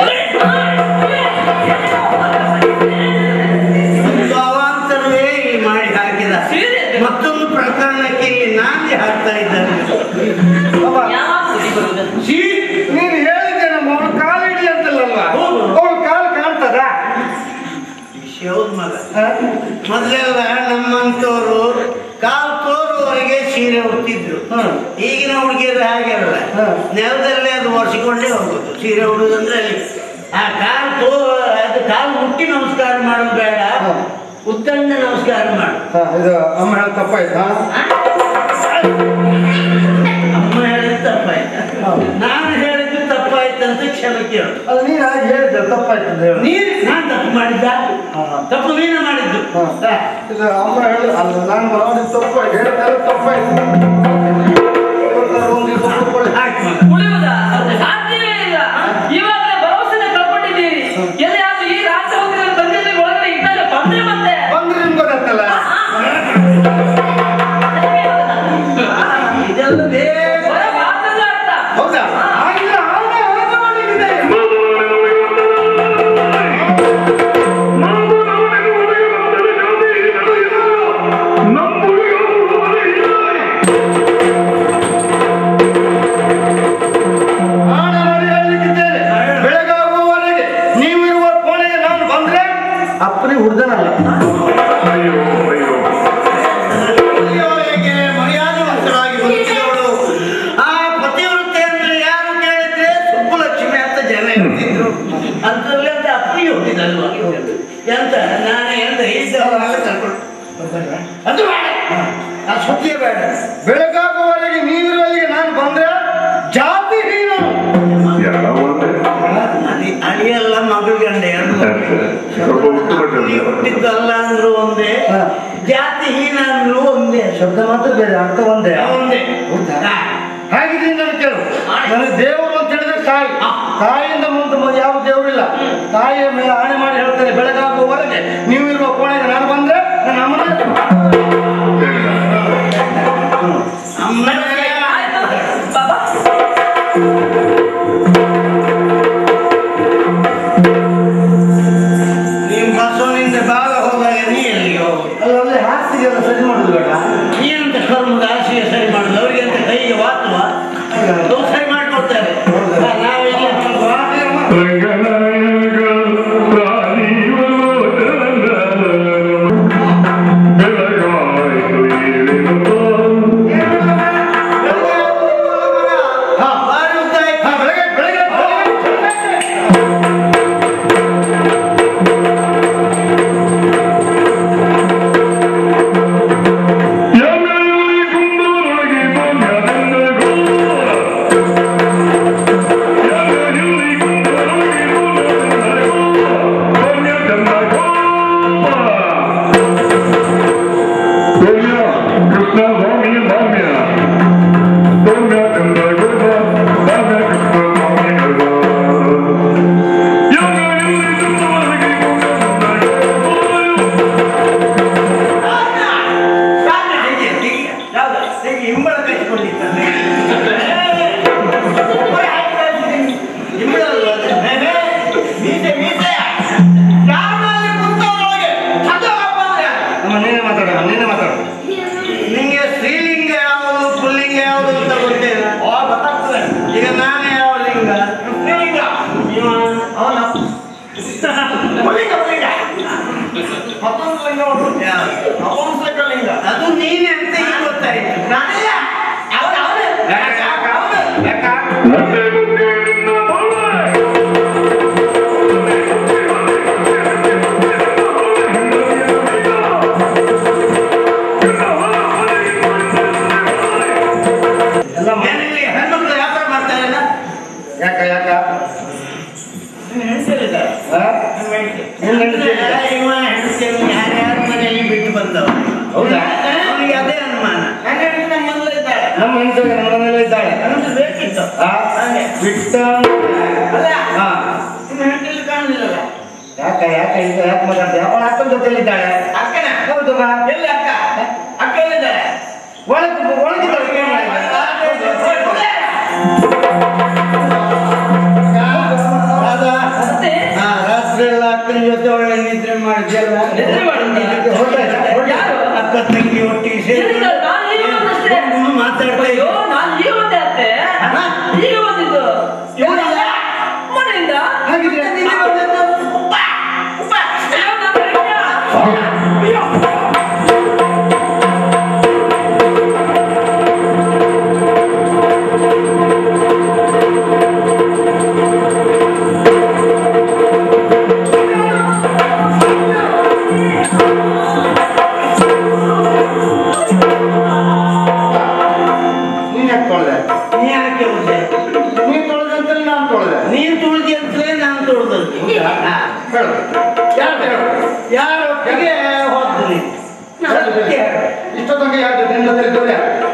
ಒಂದು ಅವಾಂತರವೇ ಇಲ್ಲಿ ಮಾಡಿ ಹಾಕಿದ
ಸೀರೆ?
ಮತ್ತೊಂದು ಪ್ರಕರಣಕ್ಕೆ ಇಲ್ಲಿ ನಾಂದಿ ಹಾಕ್ತಾ ಇದ್ದಾರೆ
ಅಮ್ಮ
ಯಾವಾಗ ಬುದ್ಧಿ ಬರುವುದು
ಸೀ
ನೀನು ಹೇಳಿದ್ದೆ ನಮ್ಮ ಅವಳು ಕಾಲಿಡಿ ಅಂತಲ್ಲಲ್ವಾ
ಹೌದು.
ಅವಳು ಕಾಲು ಕಾಣ್ತದ
ಶಿವನ್ ಮಗ ಮೊದಲೆಲ್ಲ ನಮ್ಮಂತವರು ಕಾಲು ತೋರುವವರೆಗೆ ಸೀರೆ ಉಡ್ತಿದ್ರು
ಹ್ಮ್.
ಈಗಿನ ಹುಡುಗಿಯರು ಹಾಗೆ ಅಲ್ಲ
ಹ್ಮ್.
ನೆಲದಲ್ಲೇ ಅದು ಒರೆಸಿಕೊಂಡೇ ಹೋಗೋದು ಸೀರೆ ಉಡುದಂದ್ರೆ ಅಲ್ಲಿ ಆ ಕಾಲು ತೋ ಅದು ಕಾಲು ಮುಟ್ಟಿ ನಮಸ್ಕಾರ ಮಾಡೋದು ಬೇಡ
ಹ್ಮ್.
ಉದ್ದಂಡ ನಮಸ್ಕಾರ ಮಾಡು
ಹಾ, ಇದು ಅಮ್ಮ ಹೇಳ ತಪ್ಪಾಯ್ತಾ
ಅಮ್ಮ ಹೇಳಿದ್ದು ತಪ್ಪಾಯ್ತು ನಾನು ಹೇಳಿದ್ದು ತಪ್ಪಾಯ್ತಂತ ಕ್ಷಮೆ ಕೇಳು
ಅದು ನೀನು ಹಾಗೆ ಹೇಳಿದ್ದೆ ತಪ್ಪಾಯ್ತು ಅಂತ ಹೇಳು
ನೀನು ನಾನು ತಪ್ಪು ಮಾಡಿದ್ದ
ಹಾ.
ತಪ್ಪು ನೀನು ಮಾಡಿದ್ದು
ಹಾ.
ಹಾ.
ಇದು ಅಮ್ಮ ಹೇಳಿ ಅಲ್ಲ ನಾನು ಮಾಡಿದ ತಪ್ಪಾಯ್ತು ಹೇಳಿದ್ದೆಲ್ಲ ತಪ್ಪಾಯ್ತು ಒಂದು ದಿವಸ ಕೂತ್ಕೊಳ್ಳಿ.
ಆಯ್ತು ಮಗ
ಉಳಿಯುವುದಾ ಸಾಧ್ಯವೇ ಇಲ್ಲ ಇವಾಗಲೇ ಭರವಸೆನ ಕಳ್ಕೊಂಡಿದ್ದೀರಿ ಎಲ್ಲಿಯಾದ್ರೂ ಈ ರಾಜ್ಯ ಹೋಗಿರೋ ತಂದೆ ಒಳಗಡೆ ಇದ್ದಾಗ ಬಂದ್ರೆ ಮತ್ತೆ
ಬಂದ್ರೆ ನಿಮ್ಗೆ ಗೊತ್ತಾಗ್ತಲ್ಲ
ಇದೆಲ್ಲ ಬೇಗ
ಬರ ಮಾತಲ್ಲ ಅರ್ಥ
ಹೌದಾ ಆಗಿಲ್ಲ ಅವನ ಆಟ ಮಾಡಿದ್ದೆ ಆಣ ಮಾಡಿ ಹೇಳಲಿಕ್ಕಿದ್ದೇನೆ ಬೆಳಗಾಗುವವರೆಗೆ ನೀವಿರುವ ಕೋಣೆಗೆ ನಾನು ಬಂದ್ರೆ ಅಪ್ಪನೇ ಹುಡ್ದನಲ್ಲ
ಅಯ್ಯೋಗೆ ಮರ್ಯಾದವಂತರಾಗಿ ಬದುಕಿದವಳು
ಶಬ್ದ ಮಾತ್ರ ಬೇರೆ ಅರ್ಥ ಒಂದೇ
ಒಂದೇ.
ಹೌದಾ? ಹಾಗಿದ್ರೆ ನಾನು ಕೇಳು
ಆಣೆ.
ನನಗೆ ದೇವರು ಅಂತ ಹೇಳಿದ್ರೆ ತಾಯಿ ತಾಯಿಯಿಂದ ಮುಂದೆ ಮುಂದೆ ಯಾವ ದೇವರಿಲ್ಲ ತಾಯಿಯ ಮೇಲೆ ಆಣೆ ಮಾಡಿ ಹೇಳ್ತಾರೆ ಬೆಳಗಾಗುವವರೆಗೆ ನೀವು ಇರುವ ಕೋಣೆಗೆ ನಾನು ಬಂದ್ರೆ ನನ್ನ ಅಮ್ಮನ
ಅಮ್ಮನ
ಆಯ್ತು ಬಾಬಾ
ನೀವು ಬಸವನಿಂದ ಭಾಗ ಹೋದಾಗ ನೀ ಎಲ್ಲಿಗೆ ಹೋಗು
ಅಲ್ಲಲ್ಲಿ ಹಾಸಿಗೆಲ್ಲ ಸರಿ ಮಾಡುದು ಬೇಡ
ನೀನಂತ ಕರ್ಮದ ಆಸೆಗೆ ಸರಿ ಮಾಡುದು ಅವರಿಗೆ ಅಂತ ಕೈಗೆ ವಾತುವ ಅವ್ರು ಸರಿ ಮಾಡ್ಕೊಡ್ತಾರೆ
ಹೌದಾ?
ನಾವೆಲ್ಲ
ರಂಗನಾಯಕ ಬೆಳಗಾಯಿತು ಏಳಿನ
ಹಾ
ಬಾರಿ ಉದ್ದಾಯ
ಹಾ, ಬೆಳಗ್ಗೆ ಬೆಳಗ್ಗೆ
ಎಮ್ಮೆಯಲ್ಲಿ ಕುಂದೊಳಗೆ ಪುಣ್ಯವೆಂದೆಗೋ. ಎಮ್ಮೆಯಲ್ಲಿ ಕುಂದೊಳಗೆ ಪುಣ್ಯವೆಂದೆಗೋ. ಪುಣ್ಯವೆಂದೆಗೋ. ಸೌಮ್ಯ, ಕೃಷ್ಣ ಸ್ವಾಮಿ ಸೌಮ್ಯ ಸೌಮ್ಯವೆಂದೆಗೋ. ಸೌಮ್ಯ ಕೃಷ್ಣ ಸ್ವಾಮಿಗಳು. ಎಮ್ಮೆಯಲ್ಲಿ ಕುಂದೊಳಗೆ ಪುಣ್ಯವೆಂದೆಗೋ.
ಹಿಂಬಳ ಕಟ್ಟಿಕೊಂಡಿದ್ದಾನೆ ಹಿಂಬಳ ಅಲ್ವಾ ಅದು? ಹೇ, ಹೇ, ಮೀಸೆ ಮೀಸೆ ಯಾವನಲ್ಲಿ ಕುಂತವನೊಳಗೆ ಹತ್ತೋಗಪ್ಪ ಅಂದ್ರೆ.
ಅಮ್ಮ ನೀನೇ ಮಾತಾಡ ನೀನೇ ಮಾತಾಡು
ನಿಂಗೆ ಸ್ತ್ರೀಲಿಂಗ ಯಾವುದು ಪುಲ್ಲಿಂಗ ಯಾವುದು ಅಂತ ಗೊತ್ತಿಲ್ಲ ಓ ಗೊತ್ತಾಗ್ತದೆ ಈಗ ನಾನೇ ಯಾವ ಲಿಂಗ ಸ್ತ್ರೀಲಿಂಗ ಇವ ಅವನ ಪುಲ್ಲಿಂಗ ಪುಲ್ಲಿಂಗ ಮತ್ತೊಂದು ಲಿಂಗ ಉಂಟು ಅಪಂಸಕ ಲಿಂಗ ಅದು ನೀನೇ ಅಂತ ಈಗ ಗೊತ್ತಾಯ್ತು ನಾನಲ್ಲ ಅವನು ಅವನು ಅವನು
ಯಾಕ
ಮತ್ತೆ ಮುಂದೆ ನಿನ್ನ ಬಾಳೆ.
ಎಲ್ಲ ಮಾ-
ಏನಿಲ್ಲ ಹೆಣ್ಮಕ್ಳು ವ್ಯಾಪಾರ ಮಾಡ್ತಾರಲ್ಲ
ಯಾಕ ಯಾಕ
ಹೆಣ್ಸಲಿದ್ದಾರೆ
ಹಾ? ನಿನ್ನ ಹೆಂಡ್ತಿ ಇದ್ದ?
ಇವ ಹೆಣ್ಸನ್ನು ಯಾರ್ಯಾರ ಮನೆಯಲ್ಲಿ ಬಿಟ್ಟು ಬಂದವ
ಹೌದಾ?
ಅವನಿಗೆ ಅದೇ ಅನುಮಾನ ನನ್ನ ಹೆಂಡತಿ ನಮ್ಮ ಮನೇಲಿ ಇದ್ದಾಳೆ
ನಮ್ಮ ಹೆಂಡತಿ ನಮ್ಮ ಮನೇಲಿ ಇದ್ದಾಳೆ
ನನಗೆ ಬೇಕಿತ್ತು
ಆ?
ಹಾಗೆ.
ಬಿಟ್ಟ
ಅಲ್ಲ
ಹಾ.
ನಿಮ್ಮ ಹೆಂಡತಿಲಿ ಕಾಣಲಿಲ್ಲಲ್ಲ
ಯಾಕ ಯಾಕ ಈಗ ಯಾಕೆ ಮಾತಾಡ್ತೀಯ ಅವಳ ಅಕ್ಕನ ಜೊತೆಲಿ ಇದ್ದಾಳೆ
ಅಕ್ಕನ
ಹೌದು ಬಾ.
ಎಲ್ಲಿ ಅಕ್ಕ ಅಕ್ಕ ಎಲ್ಲಿದ್ದಾಳೆ
ಒಳಗೆ ಒಳಗಿದ್ದಾಳೆ
ರಾಧಾ,
ಮತ್ತೆ
ಹಾ, ರಾತ್ರಿ ಎಲ್ಲ ಅಕ್ಕನ ಜೊತೆ ಒಳ್ಳೆ ನಿದ್ರೆ ಮಾಡಿದ್ಯಲ್ಲ
ನಿದ್ರೆ ಮಾಡಿದ್ಯಾ?
ಹೊರಟಾಯ್ತಾ?
ಯಾರು?
ಅಕ್ಕ ತಂಗಿ ಒಟ್ಟಿಗೆ ಸೇರಿ
ಇಲ್ಲ, ನಾನು ಈಗ ಬಂದಷ್ಟೇ.
ಗುಂಡು ಮಾತಾಡ್ತಾ
ಅಯ್ಯೋ
ಇದ್ದೆ.
ನಾನು ಈಗ ಬಂದೆ ಅತ್ತೆ
ಹಾ?
ಈಗ ಬಂದಿದ್ದು
ಎಲ್ಲಿಂದ?
ಮನೆಯಿಂದ
ಹಾಗಿದ್ರೆ ನೀನೇ ಬಂದದ್ದು? ಉಪ್ಪ, ಉಪ್ಪ.
ಅಯ್ಯೋ, ನಾನು ಹೇಳಿದ್ಯಾ? ಅಯ್ಯೋ.
ನೀನ್ ಯಾಕೆ ತೊಳ್ದೆ
ನೀ ಯಾಕೆ ಹೋದೆ?
ನೀನ್ ತೊಳ್ದಂತಲೇ ನಾನು ತೊಳ್ದೆ
ನೀನ್ ತುಳಿದಿ ಅಂತಲೇ ನಾನು ತುಳಿದದ್ದು ಹಾ.
ಹೇಳು ಯಾರು ಹೇಳು
ಯಾರೊಟ್ಟಿಗೆ ಹೋದ್ದು ನೀನು? ಸತ್ಯ ಹೇಳು.
ಇಷ್ಟೊತ್ತಂಗೆ ಯಾರ ಜೊತೆ ನಿನ್ನ ಜೊತೆ ಇದ್ದವ್ರೆ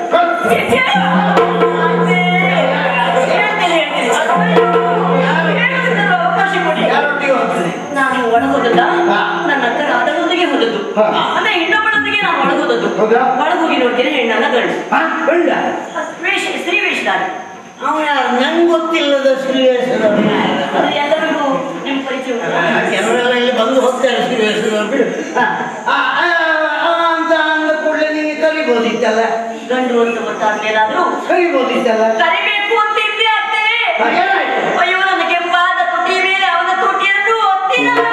ಯಾರೊಟ್ಟಿಗೆ ಹೋದ್ದು ನೀನು?
ನಾನು ಒಳಗೋದಲ್ಲ
ಹಾ.
ನನ್ನ ಅಕ್ಕನ ಅದರೊಂದಿಗೆ ಹೋದದ್ದು
ಹಾ.
ಅಂದ್ರೆ ಇನ್ನೊಬ್ಬಳೊಂದಿಗೆ ನಾನು ಒಳಗೋದದ್ದು
ಹೌದಾ?
ಒಳಗೋಗಿ ನೋಡ್ತೀನಿ ಹೆಣ್ಣಲ್ಲ ಗಂಡು
ಹಾ? ಗಂಡ?
ವೇಷ ಸ್ತ್ರೀ ವೇಷಧಾರ
ಅವ ಯಾರು ನಂಗೆ ಗೊತ್ತಿಲ್ಲದ ಶ್ರೀವೇಶ್ವರವ್ರು ಯಾರು?
ಅದು ಎಲ್ಲರಿಗೂ ನಿಮ್ ಪರಿಚಯ ಉಂಟಾ?
ಕೆಲವೆಲ್ಲ ಇಲ್ಲಿ ಬಂದು ಹೋಗ್ತಾರೆ ಶ್ರೀವೇಶ್ವರವ್ರು ಬಿಡು ಹಾ. ಆ, ಆ, ಆ ಅಂತ ಅಂದ ಕೂಡಲೇ ನಿನಗೆ ಕರಿಬೋದಿತ್ತಲ್ಲ
ಗಂಡು ಅಂತ ಗೊತ್ತಾದ್ಮೇಲಾದ್ರೂ
ಕರಿಬೋದಿತ್ತಲ್ಲ
ಕರಿಬೇಕು ಅಂತಿದ್ದೆ ಅತ್ತೆ
ಹಾ, ಏನಾಯ್ತು?
ಅಯ್ಯೋ ನನ್ನ ಕೆಂಪಾದ ತುಟಿ ಮೇಲೆ ಅವನ ತುಟಿಯನ್ನು ಒತ್ತಿನಲ್ಲ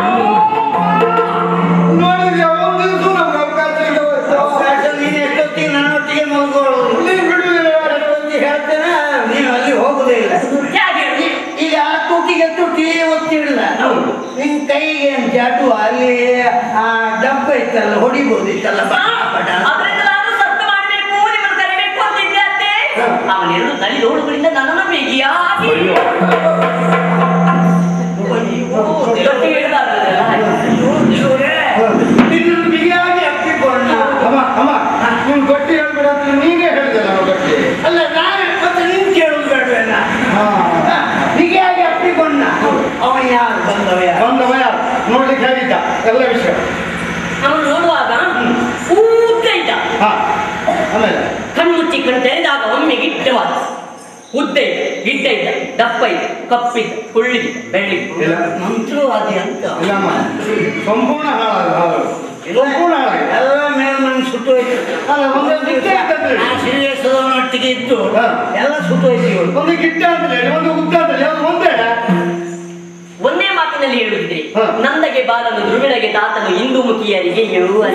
ನೋಡಿದ್ರೆ ಅವನ ದಿವಸ ನಮ್ಗೆ ಅವಕಾಶ ಇಲ್ಲ ಇವತ್ತು.
ಅವಕಾಶ ನೀನು ಎಷ್ಟೊತ್ತಿಗೆ ನನ್ನೊಟ್ಟಿಗೆ ಮಲ್ಕೊಳ್ಳೋದು
ನೀನ್ ಬಿಡುವುದಿಲ್ಲ
ಎಷ್ಟೊತ್ತಿಗೆ ಹೇಳ್ತೇನೆ ನೀವು ಅಲ್ಲಿ ಹೋಗುದೇ ಇಲ್ಲ
ಹೇಗೆ ಹೇಳಿ?
ಈಗ ಆ ತುಟಿಗೆ ತುಟಿ ಒತ್ತಿಡಲ್ಲ ನಿನ್ ಕೈಗೆ ಜಾಟು ಅಲ್ಲಿ ಆ ಡಬ್ಬ ಇತ್ತಲ್ಲ ಹೊಡಿಬೋದಿತ್ತಲ್ಲ
ಹಾ,
ಬಡ ಬಡ
ಅದರಿಂದ ನಾನು ಸತ್ತು ಮಾಡಬೇಕು ನಿಮ್ಮನ್ನು ಕರಿಬೇಕು ಅಂತಿದ್ದೆ ಅತ್ತೆ ಅವನೆರಡು ತಳಿದೋಳುಗಳಿಂದ ನನ್ನನ್ನು ಬೇಗಿಯಾಗಿ ಗಟ್ಟಿ ಹಿಡಿದಾಗ್ತದಲ್ಲ
ನಿನ್ನನ್ನು ಬಿಗಿಯಾಗಿ ಅಪ್ಪಿಕೊಂಡ
ಅಮ್ಮ ಅಮ್ಮ ನೀನ್ ಗೊತ್ತ
ವಿಧವಾದ ಉದ್ದ ಇದೆ ಗಿಡ್ಡ ಇದ್ದ ದಪ್ಪ ಇದೆ ಕಪ್ಪಿದ್ದ ಕುಳ್ಳಿದ್ದ ಬೆಳ್ಳಿ
ಇಲ್ಲ
ಮಂತ್ರವಾದಿ ಅಂತ
ಇಲ್ಲಮ್ಮ ಸಂಪೂರ್ಣ ಹಾಳಾಗ ಹಾಳು ಸಂಪೂರ್ಣ ಹಾಳಾಗಿದೆ
ಎಲ್ಲ ಮೇಲ್ಮಣ್ಣು ಸುಟ್ಟೋಯ್ತು
ಅಲ್ಲ ಒಂದೊಂದು ಗಿಡ್ಡ ಅಂತಂದ್ರೆ
ಆ ಶ್ರೀವೇಶ್ವರನೊಟ್ಟಿಗೆ ಇದ್ದು
ಹಾ.
ಎಲ್ಲ ಸುಟ್ಟೋಯ್ತು ಇವಳು
ಒಂದು ಗಿಡ್ಡ ಅಂತ ಹೇಳಿ ಒಂದು ಉದ್ದ ಅಂತ ಹೇಳಿ ಅದು ಒಂದೇ
ಒಂದೇ ಮಾತಿನಲ್ಲಿ ಹೇಳುತ್ತಿದ್ರಿ
ಹ.
ನಂದಗೆ ಬಾಲನು ಧ್ರುವಿಣಗೆ ತಾತನು ಇಂದು ಮುಖಿಯರಿಗೆ ಯೌವನ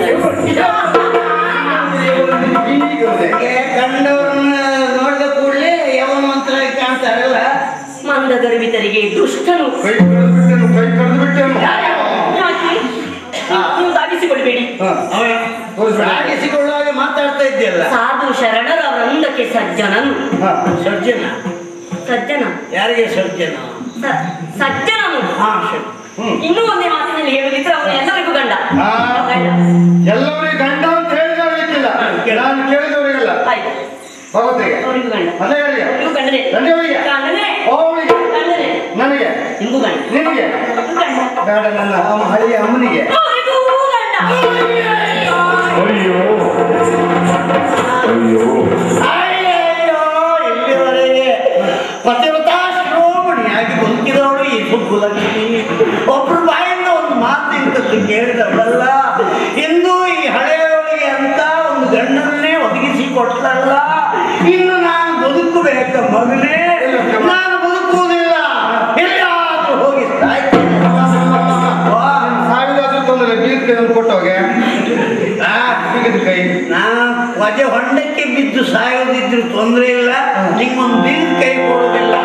ಈಗ ಇದೆ.
ಹಾಗೆ ಕಂಡವ್ರನ್ನ ನೋಡಿದ ಕೂಡಲೇ ಯವನವಂತರಾಗಿ ಕಾಣ್ತಾರಲ್ಲ
ಮಂದ ಗರ್ಭಿತರಿಗೆ ದುಷ್ಟನು
ಕೈ ಕಳೆದು ಬಿಟ್ಟೆನು ಕೈ ಕಳೆದು ಬಿಟ್ಟೆನು
ಯಾಕೆ? ನೀವು ದಾಗಿಸಿಕೊಳ್ಬೇಡಿ
ಹಾ. ತೋರಿಸ್ಬೇಡ.
ರಾಗಿಸಿಕೊಳ್ಳುವಾಗ ಮಾತಾಡ್ತಾ ಇದ್ದೆಲ್ಲ
ಸಾಧು ಶರಣರ ವೃಂದಕ್ಕೆ ಸಜ್ಜನನು
ಹಾ.
ಸರ್ಜನ
ಸಜ್ಜನ
ಯಾರಿಗೆ ಸರ್ಜನ
ಸ- ಸಜ್ಜನನು
ಹಾ ಸರಿ
ಹ್ಮ್.
ಇನ್ನೂ ಒಂದೇ ಮಾತಿನಲ್ಲಿ ಹೇಳುದಿದ್ರೆ ಅವನು ಎಲ್ಲರಿಗೂ ಗಂಡ
ಹಾ.
ಗಂಡ
ಎಲ್ಲವರಿಗೆ ಗಂಡ ಅಂತ ಹೇಳಿದವರಿಗಿಲ್ಲ ನಾನು ಕೇಳಿದವರಿಗಲ್ಲ
ಆಯ್ತು
ಭಗವತಿಗೆ
ಅವರಿಗೂ ಗಂಡ
ಮನೆಯವರಿಗೆ
ಅವರಿಗೂ ಗಂಡನೇ
ಗಂಡವರಿಗೆ
ಗಂಡನೇ
ಅವಳಿಗೆ
ಗಂಡನೇ
ನನಗೆ
ನಿಮಗೂ ಗಂಡ
ನಿನಗೆ
ನಿಮಗೂ ಗಂಡ
ಬೇಡ ನನ್ನ ಅಮ್ಮ ಹಳ್ಳಿಯ ಅಮ್ಮನಿಗೆ
ಅವರಿಗೂ ಗಂಡ
ಅಯ್ಯೋ ಅಯ್ಯೋ
ಅಯ್ಯಯ್ಯೋ ಇಲ್ಲಿವರೆಗೆ ಪತಿವ್ರತಾ ಶಿರೋಮಣಿಯಾಗಿ ಬದುಕಿದವಳು ಈ ಸುಬ್ಬುಲಕ್ಷ್ಮಿ ಒಬ್ರು ಬಾಯಿಂದ ಒಂದು ಮಾತು ಇಂಥದ್ದು ಕೇಳಿದವಳಲ್ಲ ಇಂದು ಈ ಹಳೆಯವಳಿಗೆ ಅಂತ ಒಂದು ಗಂಡನ್ನೇ ಒದಗಿಸಿ ಕೊಟ್ಟಲ್ಲ ಇನ್ನು ನಾನು ಬದುಕಬೇಕ ಮಗನೇ ನಾನು ಬದುಕುವುದಿಲ್ಲ ಎಲ್ಲಾದ್ರೂ ಹೋಗಿ ಸಾಯ್ತೇನೆ. ವಾ,
ಸಾವಿರಾದ್ರೂ ತೊಂದರೆ ಬೀರ್ ಕೈ ಒಂದು ಕೊಟ್ಟೋಗೆ
ಆ,
ಬೀಗದ ಕೈ
ನಾನು ವಜೆ ಹೊಂಡಕ್ಕೆ ಬಿದ್ದು ಸಾಯೋದಿದ್ರು ತೊಂದರೆ ಇಲ್ಲ ನಿಮ್ಮೊಂದು ಬೀಗ ಕೈ ಕೊಡುವುದಿಲ್ಲ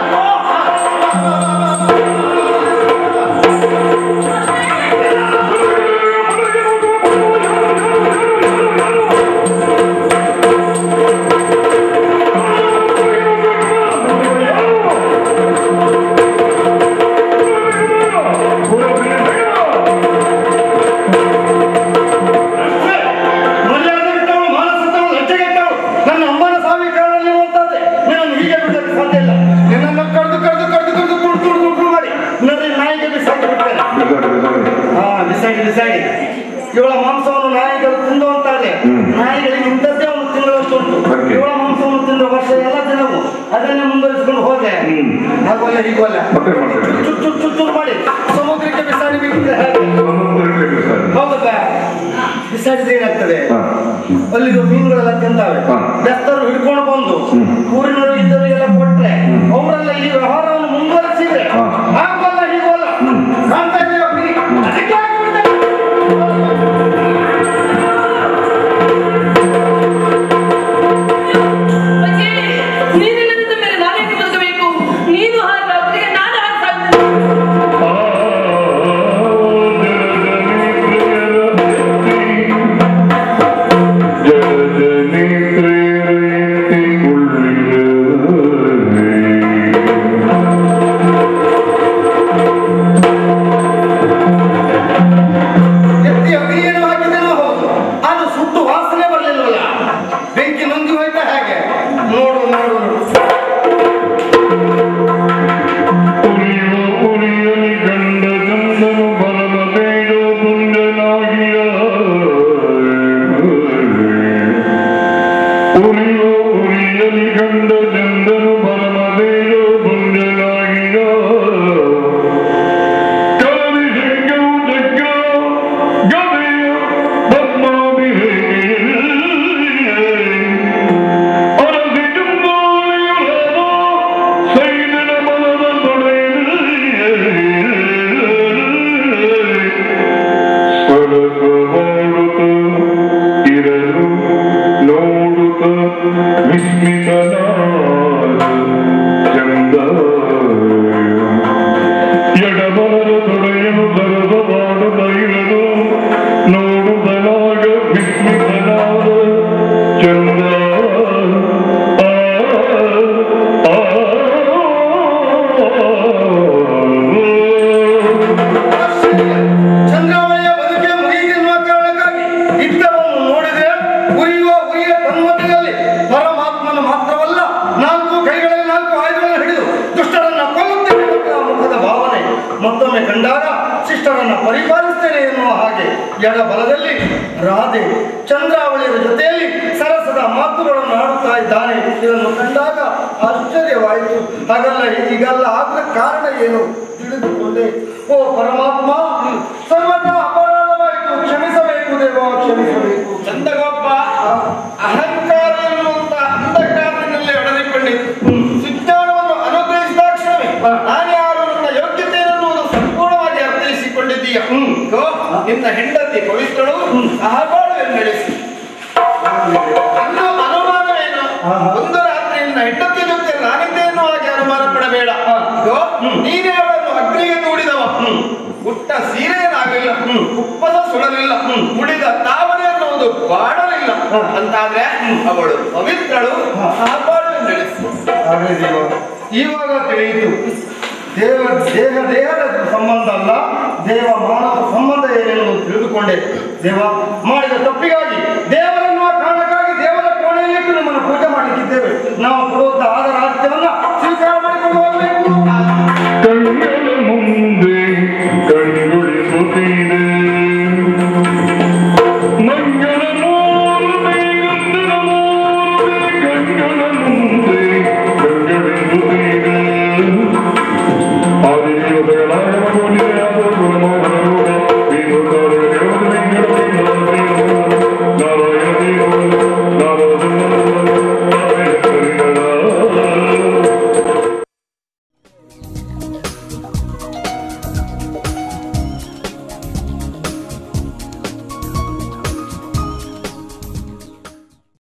ಮರ್ಯಾದೆ ಬಿಟ್ಟವಳು ಮಾನಸಿದ್ದವಳು ಲಜ್ಜೆಗೆಟ್ಟವಳು ನನ್ನ ಅಮ್ಮನ ಸಾವಿನ ಕಾರಣದಲ್ಲಿ ಇರುವಂತದ್ದೇ ನಿನ್ನನ್ನು ಹೀಗೆ ಬಿಡಕ್ಕೆ ಸಾಧ್ಯ ಇಲ್ಲ ನಿನ್ನನ್ನು ಕಡ್ದು ಕಡ್ದು ಕಡ್ದು ಕಡ್ದು ತುಳು ತುಳು ತುಳು ತುಳು ಮಾಡಿ ನನ್ನ ನಾಯಿಗೆ ಬಿಸಾಕಿ ಬಿಡ್ತೇನೆ
ಬಿಸಾಡಿ ಬಿಸಾಡಿ
ಹಾ ಬಿಸಾಡಿ ಬಿಸಾಡಿ ಇವಳ ಮಾಂಸವನ್ನು ನಾಯಿಗಳು ತಿಂದುವಂತಾರೆ ನಾಯಿಗಳಿಗೆ ಇಂಥದ್ದೇ ಒಂದು ತಿಂಗಳಷ್ಟು ಉಂಟು
Okay.
ಇವಳ ಮಾಂಸವನ್ನು ತಿಂದ ವರ್ಷ ಎಲ್ಲ ದಿನವೂ ಅದನ್ನೇ ಮುಂದುವರಿಸಿಕೊಂಡು ಹೋದೆ
ಹ್ಮ್.
ಹಾಗೋಲ್ಲ ಹೀಗೋಲ್ಲ
ಮತ್ತೆ ಮಾಡ್ತೇನೆ
ಚುಚ್ಚು ಚುಚ್ಚು ಚುಚ್ಚು ಮಾಡಿ ಸಮುದ್ರಕ್ಕೆ ಬಿಸಾಡಿ ಬಿಟ್ಟಿದ್ರೆ ಹೇಗೆ
ಸಮುದ್ರಕ್ಕೆ ಬಿಸಾಡಿ
ಹೌದಪ್ಪ ಬಿಸಾಡಿದ್ರೆ ಏನಾಗ್ತದೆ
ಹಾ
ಅಲ್ಲಿರೋ ಮೀನುಗಳೆಲ್ಲ ತಿಂತಾವೆ
ಹಾ.
ಬೆಸ್ತರು ಹಿಡ್ಕೊಂಡು ಬಂದು
ಹ್ಮ್.
ಊರಿನವರು ಇದ್ದವರಿಗೆಲ್ಲ ಕೊಟ್ರೆ ಅವರೆಲ್ಲ ಈ ವ್ಯವಹಾರವನ್ನು ಮುಂದುವರಿಸಿದ್ರೆ
ಹಾ.
ಹಾಗಲ್ಲ ಹೀಗಲ್ಲ ಕಾಣ್ತಾ ಇದೆಯೋ ಗಿರಿ? ಅದಕ್ಕೆ ಹಾಕ್ಬಿಡ್ತಾರೆ.
ಅಜ್ಜಿ, ನೀನಿಲ್ಲದಿದ್ದ ಮೇಲೆ ನಾನೇಕೆ ಬದುಕಬೇಕು ನೀನು ಹಾಗೆ ಅವರಿಗೆ ನಾನು ಹಾಗೆ ಸಾಯ್ತೇನೆ.
ಎತ್ತಿ ಅಗ್ನಿಯನ್ನು ಹಾಕಿದ್ದೇನೋ ಹೌದು ಅದು ಸುಟ್ಟು ವಾಸನೆ ಬರಲಿಲ್ವಲ್ಲ ಬೆಂಕಿ ನುಂಗಿ ಹೋಯ್ತಾ ಹೇಗೆ ನೋಡು ನೋಡು ನೋಡು
ಉರಿಯೋ ಉರಿಯಲಿ ಗಂಡ ಚಂದನು ಬಲಮದೇಯೋ ಗುಂಡನಾಗಿಯ ಕವಿ ಜಗ್ಗವು ಜಗ್ಗ ಗವೆಯ ಪದ್ಮಾಭಿಹೇಯ ಅರಸಿ ತುಂಬಾಳಿಯುಳನೋ ಸೈನಿನ ಮನದ ಸರಸವಾಡುತ್ತ ಇರಲು ನೋಡುತ್ತ ವಿಸ್ಮಿತನಾದ ಚಂದ ಎಡಬಲದ ತೊಡೆಯನು ಸರಸವಾಡುತ್ತ ಇರಲು ನೋಡುತ್ತಲಾಗ ವಿಸ್ಮಿತನಾದ ಚಂದ ಆ, ಆ, ಆ.
ಚಂದ್ರಾವಳಿಯ ಬದುಕೆ ಮುಗಿದಿರುವ ಕಾರಣಕ್ಕಾಗಿ ಇದ್ದವನ್ನು ನೋಡಿದರೆ ಉರಿಯುವ ಉರಿಯ ತನ್ಮಧ್ಯದಲ್ಲಿ ಪರಮಾತ್ಮನ ಮಾತ್ರವಲ್ಲ ನಾಲ್ಕು ಕೈಗಳಲ್ಲಿ ನಾಲ್ಕು ಆಯುಧಗಳನ್ನು ಹಿಡಿದು ದುಷ್ಟರನ್ನ ಕೊಲ್ಲುತ್ತೇನೆ ಎನ್ನುವ ಮುಖದ ಭಾವನೆ ಮತ್ತೊಮ್ಮೆ ಕಂಡಾಗ ಶಿಷ್ಟರನ್ನ ಪರಿಪಾಲಿಸ್ತೇನೆ ಎನ್ನುವ ಹಾಗೆ ಎಡ ಬಲದಲ್ಲಿ ರಾಧೆ ಚಂದ್ರಾವಳಿಯ ಜೊತೆಯಲ್ಲಿ ಸರಸದ ಮಾತುಗಳನ್ನು ಆಡುತ್ತಾ ಇದ್ದಾನೆ ಇದನ್ನು ಕಂಡಾಗ ಆಶ್ಚರ್ಯವಾಯಿತು ಹಾಗಲ್ಲ ಹೀಗಲ್ಲ ಆದ ಕಾರಣ ಏನು ತಿಳಿದುಕೊಂಡೆ ಓ ಪರಮಾತ್ಮ ಸರ್ವತ ಅಪರಾಧವಾಯಿತು ಕ್ಷಮಿಸಬೇಕು ದೇವ ಕ್ಷಮಿಸಬೇಕು
ಚಂದಗೊಬ್ಬ ಅಹಂಕಾರ ಎನ್ನುವಂತ ಅಂಧಕಾರದಲ್ಲಿ ಒಡೆದುಕೊಂಡಿತ್ತು ಸುಜ್ಞಾನವನ್ನು ಅನುಗ್ರಹಿಸಿದಾಕ್ಷಣವೇ ನಾನು ಯಾರು ನನ್ನ ಯೋಗ್ಯತೆ ಎನ್ನುವುದು ಸಂಪೂರ್ಣವಾಗಿ ಅರ್ಥೈಸಿಕೊಂಡಿದ್ದೀಯ ಗೋ, ನಿನ್ನ ಹೆಂಡತಿ ಪವಿತ್ರಳು ಸಹಬಾಳು ನಡೆಸಿ ಅನ್ನೋ ಅನುಮಾನವೇನು ಒಂದು ರಾತ್ರಿ ನಿನ್ನ ಹೆಂಡತಿ ಜೊತೆ ನಾನಿದ್ದೆ ಎನ್ನುವ ಹಾಗೆ ಅನುಮಾನ ಪಡಬೇಡ ಗೋ, ನೀನೇ ಅವಳನ್ನು ಅಗ್ನಿಗೆ ದೂಡಿದವ ಹುಟ್ಟ ಸೀರೆಯನ್ನಾಗಲಿಲ್ಲ ಉಪ್ಪದ ಸುಡಲಿಲ್ಲ ಉಳಿದ ತಾವರೆ ಅನ್ನುವುದು ಬಾಡಲಿಲ್ಲ ಅಂತಾದ್ರೆ ಅವಳು ಪವಿತ್ರಳು ಸಹಬಾಳು ನಡೆಸಿ
ಹಾಗೆ ದೇವ ಇವಾಗ ತಿಳಿಯಿತು ದೇವ ದೇಹ ದೇಹದ ಸಂಬಂಧ ಅಲ್ಲ ದೇವ ಮಾನವ ಸಂಬಂಧ ಏನೆಂದು ತಿಳಿದುಕೊಂಡೆ ದೇವ ಮಾಡಿದ ತಪ್ಪಿಗಾಗಿ ದೇವರನ್ನುವ ಕಾರಣಕ್ಕಾಗಿ ದೇವರ ಕೋಣೆಯಲ್ಲಿಟ್ಟು ನಮ್ಮನ್ನು ಪೂಜೆ ಮಾಡಲಿಕ್ಕಿದ್ದೇವೆ ನಾವು ಕೊಡುವಂತ